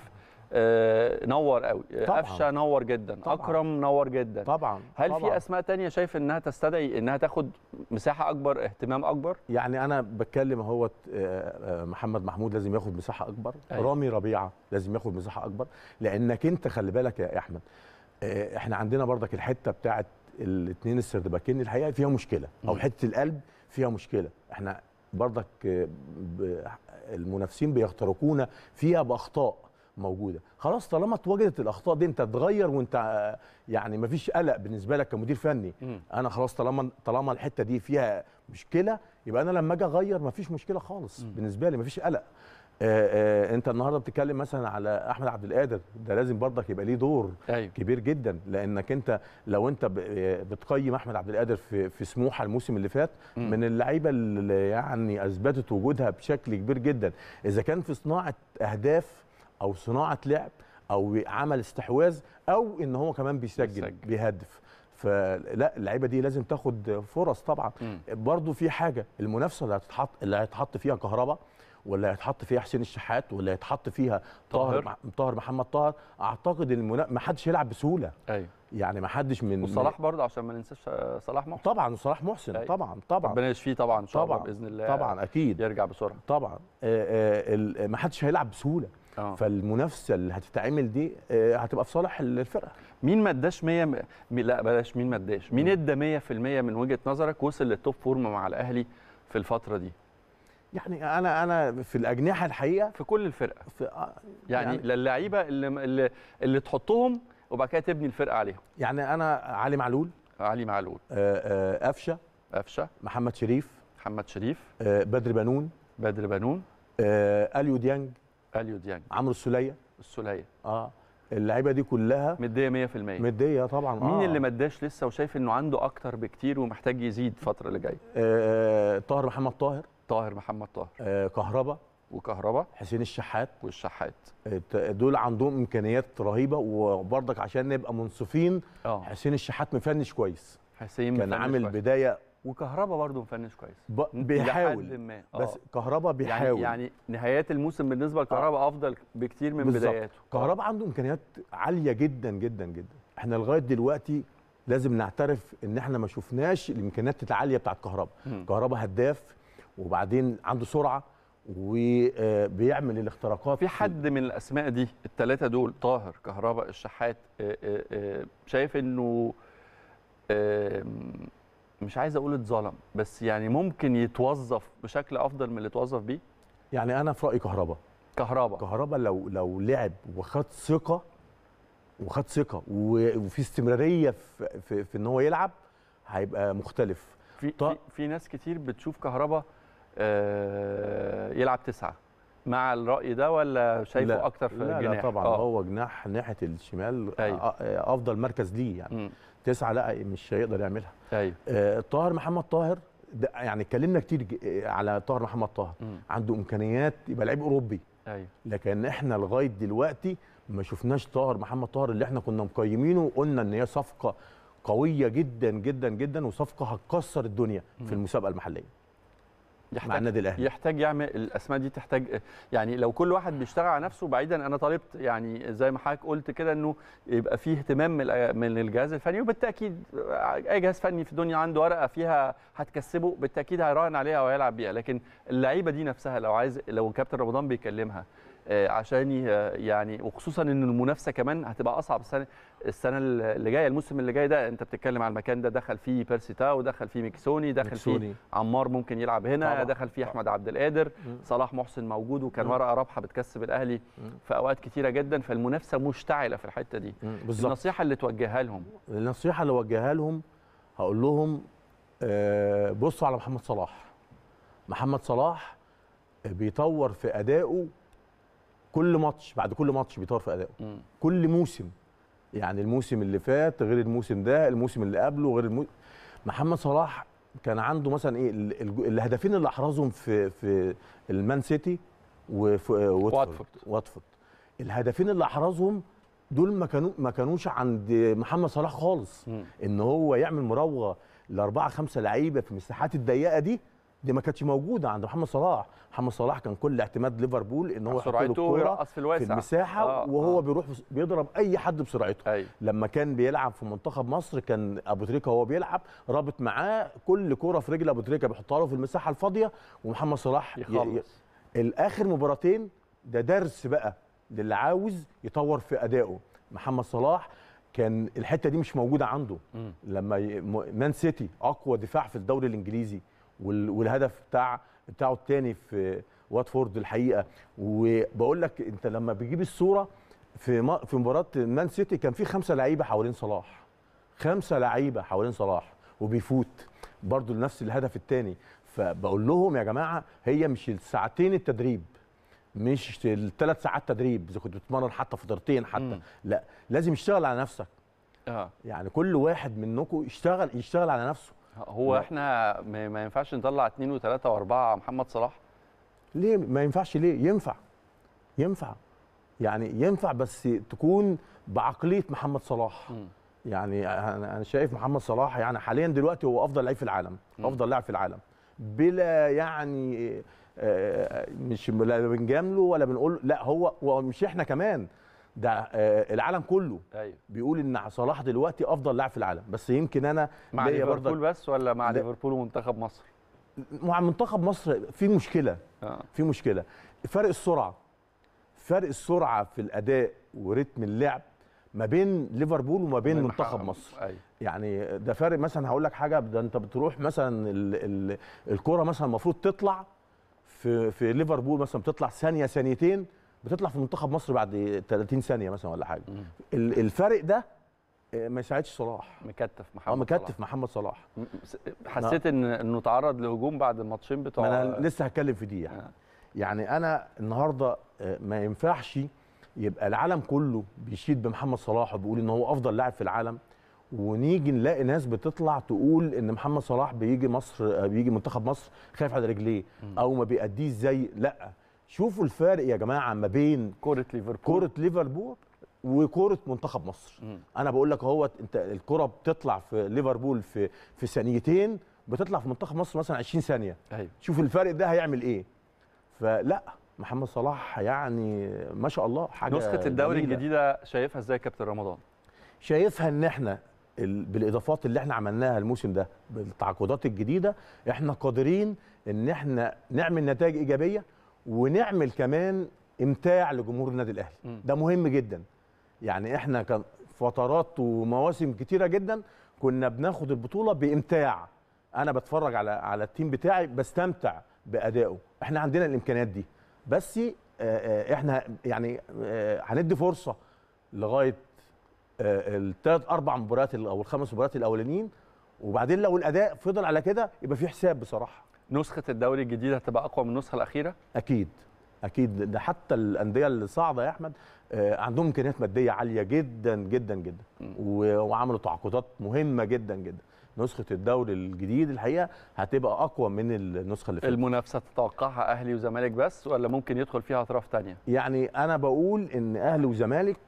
آه، نور قوي طبعاً. قفشه نور جدا طبعاً. اكرم نور جدا طبعا هل طبعا. في اسماء تانية شايف انها تستدعي انها تاخد مساحه اكبر اهتمام اكبر يعني انا بتكلم اهوت آه، آه، محمد محمود لازم ياخد مساحه اكبر أيوة. رامي ربيعه لازم ياخد مساحه اكبر لانك انت خلي بالك يا احمد آه، احنا عندنا برضك الحته بتاعت الاثنين السردباكين الحقيقه فيها مشكله او مم. حته القلب فيها مشكله احنا برضك آه، ب- المنافسين بيخترقونا فيها باخطاء موجوده خلاص طالما اتوجدت الاخطاء دي انت تغير وانت آه، يعني مفيش قلق بالنسبه لك كمدير فني مم. انا خلاص طالما طالما الحته دي فيها مشكله يبقى انا لما اجي اغير مفيش مشكله خالص مم. بالنسبه لي مفيش قلق آه آه انت النهارده بتتكلم مثلا على احمد عبد القادر ده لازم برضك يبقى ليه دور ايوه كبير جدا لانك انت لو انت ب- آه، بتقيم احمد عبد القادر في في سموحه الموسم اللي فات مم. من اللعيبه اللي يعني اثبتت وجودها بشكل كبير جدا اذا كان في صناعه اهداف او صناعه لعب او عمل استحواذ او ان هو كمان بيسجل, بيسجل. بيهدف فلا اللعيبه دي لازم تاخد فرص طبعا مم. برضو في حاجه المنافسه اللي هتتحط اللي هيتحط فيها كهربا ولا هيتحط فيها حسين الشحات ولا هيتحط فيها طاهر. طاهر مع- طاهر محمد طاهر اعتقد ان المنا... ما حدش هيلعب بسهوله ايوه يعني ما حدش من وصلاح برضه عشان ما ننساش آه، صلاح محسن طبعا وصلاح محسن أيوة. طبعا طبعا ربنا يشفيه طبعا ان شاء الله طبعا باذن الله طبعا اكيد يرجع بسرعه طبعا آه، آه، ال- ما حدش هيلعب بسهوله اه فالمنافسه اللي هتتعمل دي آه، هتبقى في صالح الفرقه مين ما اداش 100 م... م- لا بلاش مين ما اداش مين ادى 100% من وجهه نظرك وصل للتوب فورم مع الاهلي في الفتره دي يعني انا انا في الاجنحه الحقيقه في كل الفرقه في آه، يعني, يعني- يعني للعيبه اللي, اللي اللي تحطهم وبعد كده تبني الفرقه عليهم يعني انا علي معلول علي معلول آه، آه، قفشه قفشه محمد شريف محمد شريف آه، بدر بنون بدر بنون آه، اليو ديانج اليو ديانج عمرو السوليه السوليه اه اللعيبه دي كلها مديه 100% مديه طبعا مين آه. اللي ما اداش لسه وشايف انه عنده اكتر بكتير ومحتاج يزيد الفتره اللي جايه آه، طاهر محمد طاهر طاهر محمد طاهر آه، كهربا وكهربا حسين الشحات والشحات آه، دول عندهم امكانيات رهيبه وبرضك عشان نبقى منصفين اه حسين الشحات مفنش كويس حسين كان مفنش عامل كويس. بدايه وكهربا برضه مفنش كويس ب... لحد بيحاول ما بس آه. كهربا بيحاول يعني يعني نهايات الموسم بالنسبه لكهربا افضل بكتير من بالظبط. بداياته كهربا عنده امكانيات عاليه جدا جدا جدا احنا لغايه دلوقتي لازم نعترف ان احنا ما شفناش الامكانيات العاليه بتاعت كهربا مم. كهربا هداف وبعدين عنده سرعه وبيعمل الاختراقات في حد من الاسماء دي الثلاثه دول طاهر كهربا الشحات آه، آه، آه، شايف انه آم، مش عايز اقول اتظلم بس يعني ممكن يتوظف بشكل افضل من اللي اتوظف بيه يعني انا في رايي كهربا كهربا كهربا لو لو لعب وخد ثقه وخد ثقه و- وفي استمراريه في, في, في ان هو يلعب هيبقى مختلف في, طا- في في ناس كتير بتشوف كهربا آه، يلعب تسعه مع الراي ده ولا شايفه لا اكتر في لا, الجناح لا طبعا آه. هو جناح ناحيه الشمال أيوة. أ- افضل مركز ليه يعني مم. تسعه لا مش هيقدر يعملها ايوه آه، طاهر محمد طاهر ده يعني اتكلمنا كتير ج- آه، على طاهر محمد طاهر مم. عنده امكانيات يبقى لعيب اوروبي ايوه لكن احنا لغايه دلوقتي ما شفناش طاهر محمد طاهر اللي احنا كنا مقيمينه وقلنا ان هي صفقه قويه جدا جدا جدا وصفقه هتكسر الدنيا في المسابقه المحليه مع النادي الاهلي يحتاج يعمل الاسماء دي تحتاج يعني لو كل واحد بيشتغل على نفسه بعيدا انا طالبت يعني زي ما حضرتك قلت كده انه يبقى فيه اهتمام من الأ- من الجهاز الفني وبالتاكيد اي جهاز فني في الدنيا عنده ورقه فيها هتكسبه بالتاكيد هيراهن عليها وهيلعب بيها لكن اللعيبه دي نفسها لو عايز لو كابتن رمضان بيكلمها آه، عشان ي- يعني وخصوصا ان المنافسه كمان هتبقى اصعب السنه السنه اللي جايه الموسم اللي جاي ده انت بتتكلم على المكان ده دخل فيه بيرسي تاو دخل فيه ميكسوني دخل فيه مكسوني. عمار ممكن يلعب هنا طبعاً. دخل فيه احمد عبد القادر مم. صلاح محسن موجود وكان مم. ورقه رابحه بتكسب الاهلي مم. في اوقات كتيره جدا فالمنافسه مشتعله في الحته دي مم، بالظبط النصيحه اللي توجهها لهم النصيحه اللي اوجهها لهم هقول لهم آه، بصوا على محمد صلاح محمد صلاح بيطور في ادائه كل ماتش بعد كل ماتش بيطور في ادائه مم. كل موسم يعني الموسم اللي فات غير الموسم ده الموسم اللي قبله غير الموسم محمد صلاح كان عنده مثلا ايه ال- ال- الهدفين اللي احرزهم في في المان سيتي وفي واتفورد واتفورد. واتفورد الهدفين اللي احرزهم دول ما كانوا ما كانوش عند محمد صلاح خالص مم. ان هو يعمل مراوغه لاربعه خمسه لعيبه في المساحات الضيقه دي دي ما كانتش موجوده عند محمد صلاح محمد صلاح كان كل اعتماد ليفربول ان هو يحط له سرعته الكوره يرقص في الواسع في المساحه آه، وهو آه. بيروح بس- بيضرب اي حد بسرعته ايوه لما كان بيلعب في منتخب مصر كان ابو تريكه وهو بيلعب رابط معاه كل كوره في رجل ابو تريكه بيحطها له في المساحه الفاضيه ومحمد صلاح ي- ي- يخلص الاخر مباراتين ده درس بقى للي عاوز يطور في ادائه محمد صلاح كان الحته دي مش موجوده عنده مم. لما ي- م- مان سيتي اقوى دفاع في الدوري الانجليزي وال- والهدف بتاع بتاعه الثاني في واتفورد الحقيقه وبقول لك انت لما بتجيب الصوره في م- في مباراه مان سيتي كان في خمسه لعيبه حوالين صلاح خمسه لعيبه حوالين صلاح وبيفوت برضو لنفس الهدف الثاني فبقول لهم يا جماعه هي مش الساعتين التدريب مش الثلاث ساعات تدريب اذا كنت بتتمرن حتى فترتين حتى مم. لا لازم يشتغل على نفسك اه يعني كل واحد منكم يشتغل يشتغل على نفسه هو لا. احنا ما ما ينفعش نطلع اثنين وثلاثه واربعه محمد صلاح ليه ما ينفعش ليه ينفع ينفع يعني ينفع بس تكون بعقليه محمد صلاح مم. يعني انا أنا شايف محمد صلاح يعني حاليا دلوقتي هو افضل لعيب في العالم مم. افضل لاعب في العالم بلا يعني آه، مش لا بنجامله ولا بنقول لا هو ومش احنا كمان ده آه، العالم كله ايوه بيقول ان صلاح دلوقتي افضل لاعب في العالم بس يمكن انا مع ليا ليفربول برضك بس ولا مع لا. ليفربول ومنتخب مصر مع منتخب مصر في مشكله اه في مشكله فرق السرعه فرق السرعه في الاداء ورتم اللعب ما بين ليفربول وما بين منتخب مصر ايوه يعني ده فارق مثلا هقول لك حاجه ده انت بتروح مثلا ال ال الكوره مثلا المفروض تطلع في في ليفربول مثلا بتطلع ثانيه ثانيتين بتطلع في منتخب مصر بعد 30 ثانيه مثلا ولا حاجه مم. ال- الفرق ده آه، ما يساعدش صلاح مكتف اه محمد مكتف محمد صلاح صلاح. م- س- حسيت ان انه تعرض لهجوم بعد الماتشين بتوع ما انا لسه هتكلم في دي يعني. آه. يعني انا النهارده آه، ما ينفعش يبقى العالم كله بيشيد بمحمد صلاح وبيقول ان هو افضل لاعب في العالم ونيجي نلاقي ناس بتطلع تقول ان محمد صلاح بيجي مصر آه، بيجي منتخب مصر خايف على رجليه او ما بيأديش زي لا شوفوا الفارق يا جماعه ما بين كره ليفربول كوره ليفربول وكوره منتخب مصر مم. انا بقول لك اهوت انت الكره بتطلع في ليفربول في في ثانيتين بتطلع في منتخب مصر مثلا 20 ثانيه ايوه شوف الفرق ده هيعمل ايه فلا محمد صلاح يعني ما شاء الله حاجه نسخه الدوري جميلة. الجديده شايفها ازاي يا كابتن رمضان شايفها ان احنا ال- بالاضافات اللي احنا عملناها الموسم ده بالتعاقدات الجديده احنا قادرين ان احنا نعمل نتائج ايجابيه ونعمل كمان امتاع لجمهور النادي الاهلي مم. ده مهم جدا يعني احنا كان فترات ومواسم كتيره جدا كنا بناخد البطوله بامتاع انا بتفرج على على التيم بتاعي بستمتع بادائه احنا عندنا الامكانيات دي بس آه، آه، احنا يعني آه، هندي فرصه لغايه الثلاث اربع مباريات ال- او الخمس مباريات الاولانيين وبعدين لو الاداء فضل على كده يبقى في حساب بصراحه نسخه الدوري الجديده هتبقى اقوى من النسخه الاخيره اكيد اكيد ده حتى الانديه اللي صاعده يا احمد آه، عندهم امكانيات ماديه عاليه جدا جدا جدا مم. و- وعملوا تعاقدات مهمه جدا جدا نسخه الدوري الجديد الحقيقه هتبقى اقوى من النسخه اللي فاتت المنافسه تتوقعها اهلي وزمالك بس ولا ممكن يدخل فيها اطراف تانية يعني انا بقول ان اهلي وزمالك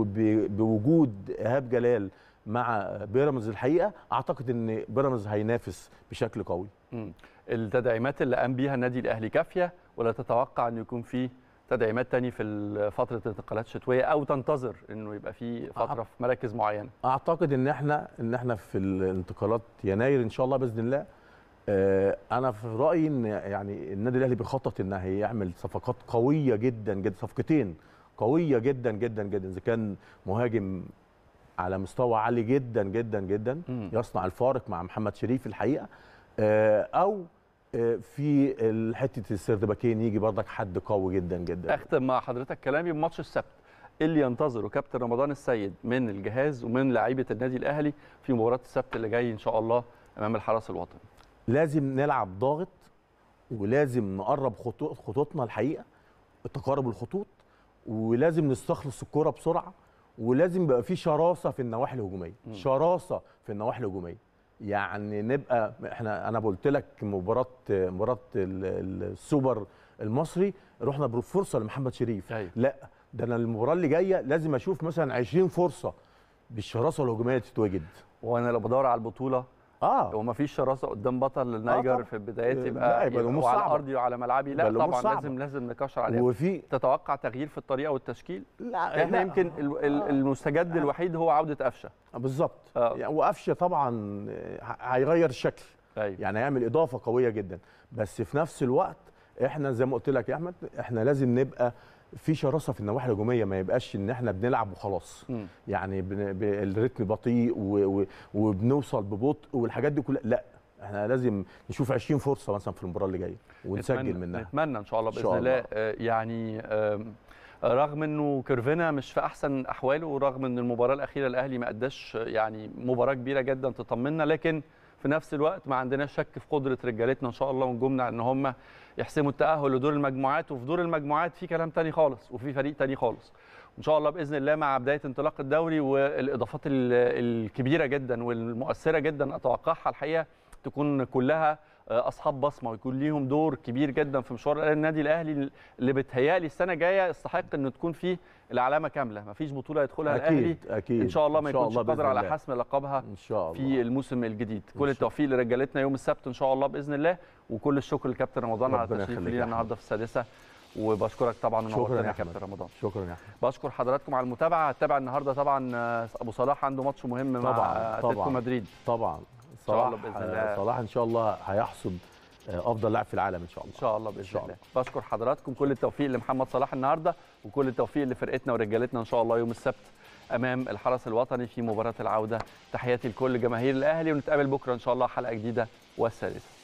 وبوجود ايهاب جلال مع بيراميدز الحقيقه اعتقد ان بيراميدز هينافس بشكل قوي مم. التدعيمات اللي قام بيها النادي الاهلي كافيه ولا تتوقع انه يكون في تدعيمات تاني في ال- فتره الانتقالات الشتويه او تنتظر انه يبقى في فتره في مراكز معينه اعتقد ان احنا ان احنا في الانتقالات يناير ان شاء الله باذن الله آه، انا في رايي ان يعني النادي الاهلي بيخطط ان هيعمل صفقات قويه جدا جدا صفقتين قويه جدا جدا جدا اذا كان مهاجم على مستوى عالي جدا جدا جدا مم. يصنع الفارق مع محمد شريف الحقيقه آه، او آه، في حته السردباكين يجي برضك حد قوي جدا جدا اختم مع حضرتك كلامي بماتش السبت إيه اللي ينتظره كابتن رمضان السيد من الجهاز ومن لعيبه النادي الاهلي في مباراه السبت اللي جاي ان شاء الله امام الحرس الوطني لازم نلعب ضاغط ولازم نقرب خطوط خطوطنا الحقيقه تقارب الخطوط ولازم نستخلص الكرة بسرعه ولازم يبقى في شراسه في النواحي الهجوميه شراسه في النواحي الهجوميه يعني نبقى احنا انا قلت لك مباراه مباراه ال- ال- السوبر المصري رحنا بفرصه لمحمد شريف أيوة. لا ده انا المباراه اللي جايه لازم اشوف مثلا 20 فرصه بالشراسه الهجوميه تتواجد وانا لو بدور على البطوله اه وما فيش شراسه قدام بطل النيجر طبعا. في البدايات لا، يبقى, يبقى الأمور وعلى صعبة. ارضي وعلى ملعبي يبقى لا الأمور طبعا صعبة. لازم لازم نكشر عليها وفي تتوقع تغيير في الطريقه والتشكيل لا احنا لا، يمكن ال- ال- المستجد الوحيد هو عوده قفشه بالظبط آه. يعني وقفشه طبعا آه، هيغير الشكل ايوه يعني هيعمل اضافه قويه جدا بس في نفس الوقت احنا زي ما قلت لك يا احمد احنا لازم نبقى في شراسه في النواحي الهجوميه ما يبقاش ان احنا بنلعب وخلاص مم. يعني بن- ب- الريتم بطيء و- و- وبنوصل ببطء والحاجات دي كلها لا احنا لازم نشوف 20 فرصه مثلا في المباراه اللي جايه ونسجل نتمنى منها نتمنى ان شاء الله إن باذن شاء الله الله. آه، يعني آم، رغم انه كيرفينا مش في احسن احواله ورغم ان المباراه الاخيره الاهلي ما اداش يعني مباراه كبيره جدا تطمنا لكن في نفس الوقت ما عندناش شك في قدره رجالتنا ان شاء الله ونجومنا ان هم يحسموا التاهل لدور المجموعات وفي دور المجموعات في كلام تاني خالص وفي فريق تاني خالص ان شاء الله باذن الله مع بدايه انطلاق الدوري والاضافات ال- الكبيره جدا والمؤثره جدا اتوقعها الحقيقه تكون كلها آه، اصحاب بصمه ويكون ليهم دور كبير جدا في مشوار النادي الاهلي اللي بتهيألي السنه الجايه يستحق انه تكون فيه العلامه كامله مفيش بطوله يدخلها الاهلي اكيد اكيد ان شاء الله ما إن شاء يكونش الله قادر بإذن على الله. حسم لقبها ان شاء الله في الموسم الجديد شاء كل التوفيق لرجالتنا يوم السبت ان شاء الله باذن الله وكل الشكر لكابتن رمضان على ربنا التشريف يخليك يا لينا أحمد. النهارده في السادسه وبشكرك طبعا شكراً ونورتنا يا يا أحمد. كابتن رمضان شكرا يا احمد بشكر حضراتكم على المتابعه هتابع النهارده طبعا آه، ابو صلاح عنده ماتش مهم مع طبعاً، آه، اتلتيكو طبعاً. مدريد طبعا شاء صلاح الله بإذن الله. صلاح ان شاء الله هيحصد آه، افضل لاعب في العالم ان شاء الله ان شاء الله باذن شاء الله بشكر حضراتكم كل التوفيق لمحمد صلاح النهارده وكل التوفيق لفرقتنا ورجالتنا ان شاء الله يوم السبت امام الحرس الوطني في مباراه العوده تحياتي لكل جماهير الاهلي ونتقابل بكره ان شاء الله حلقه جديده والسادسه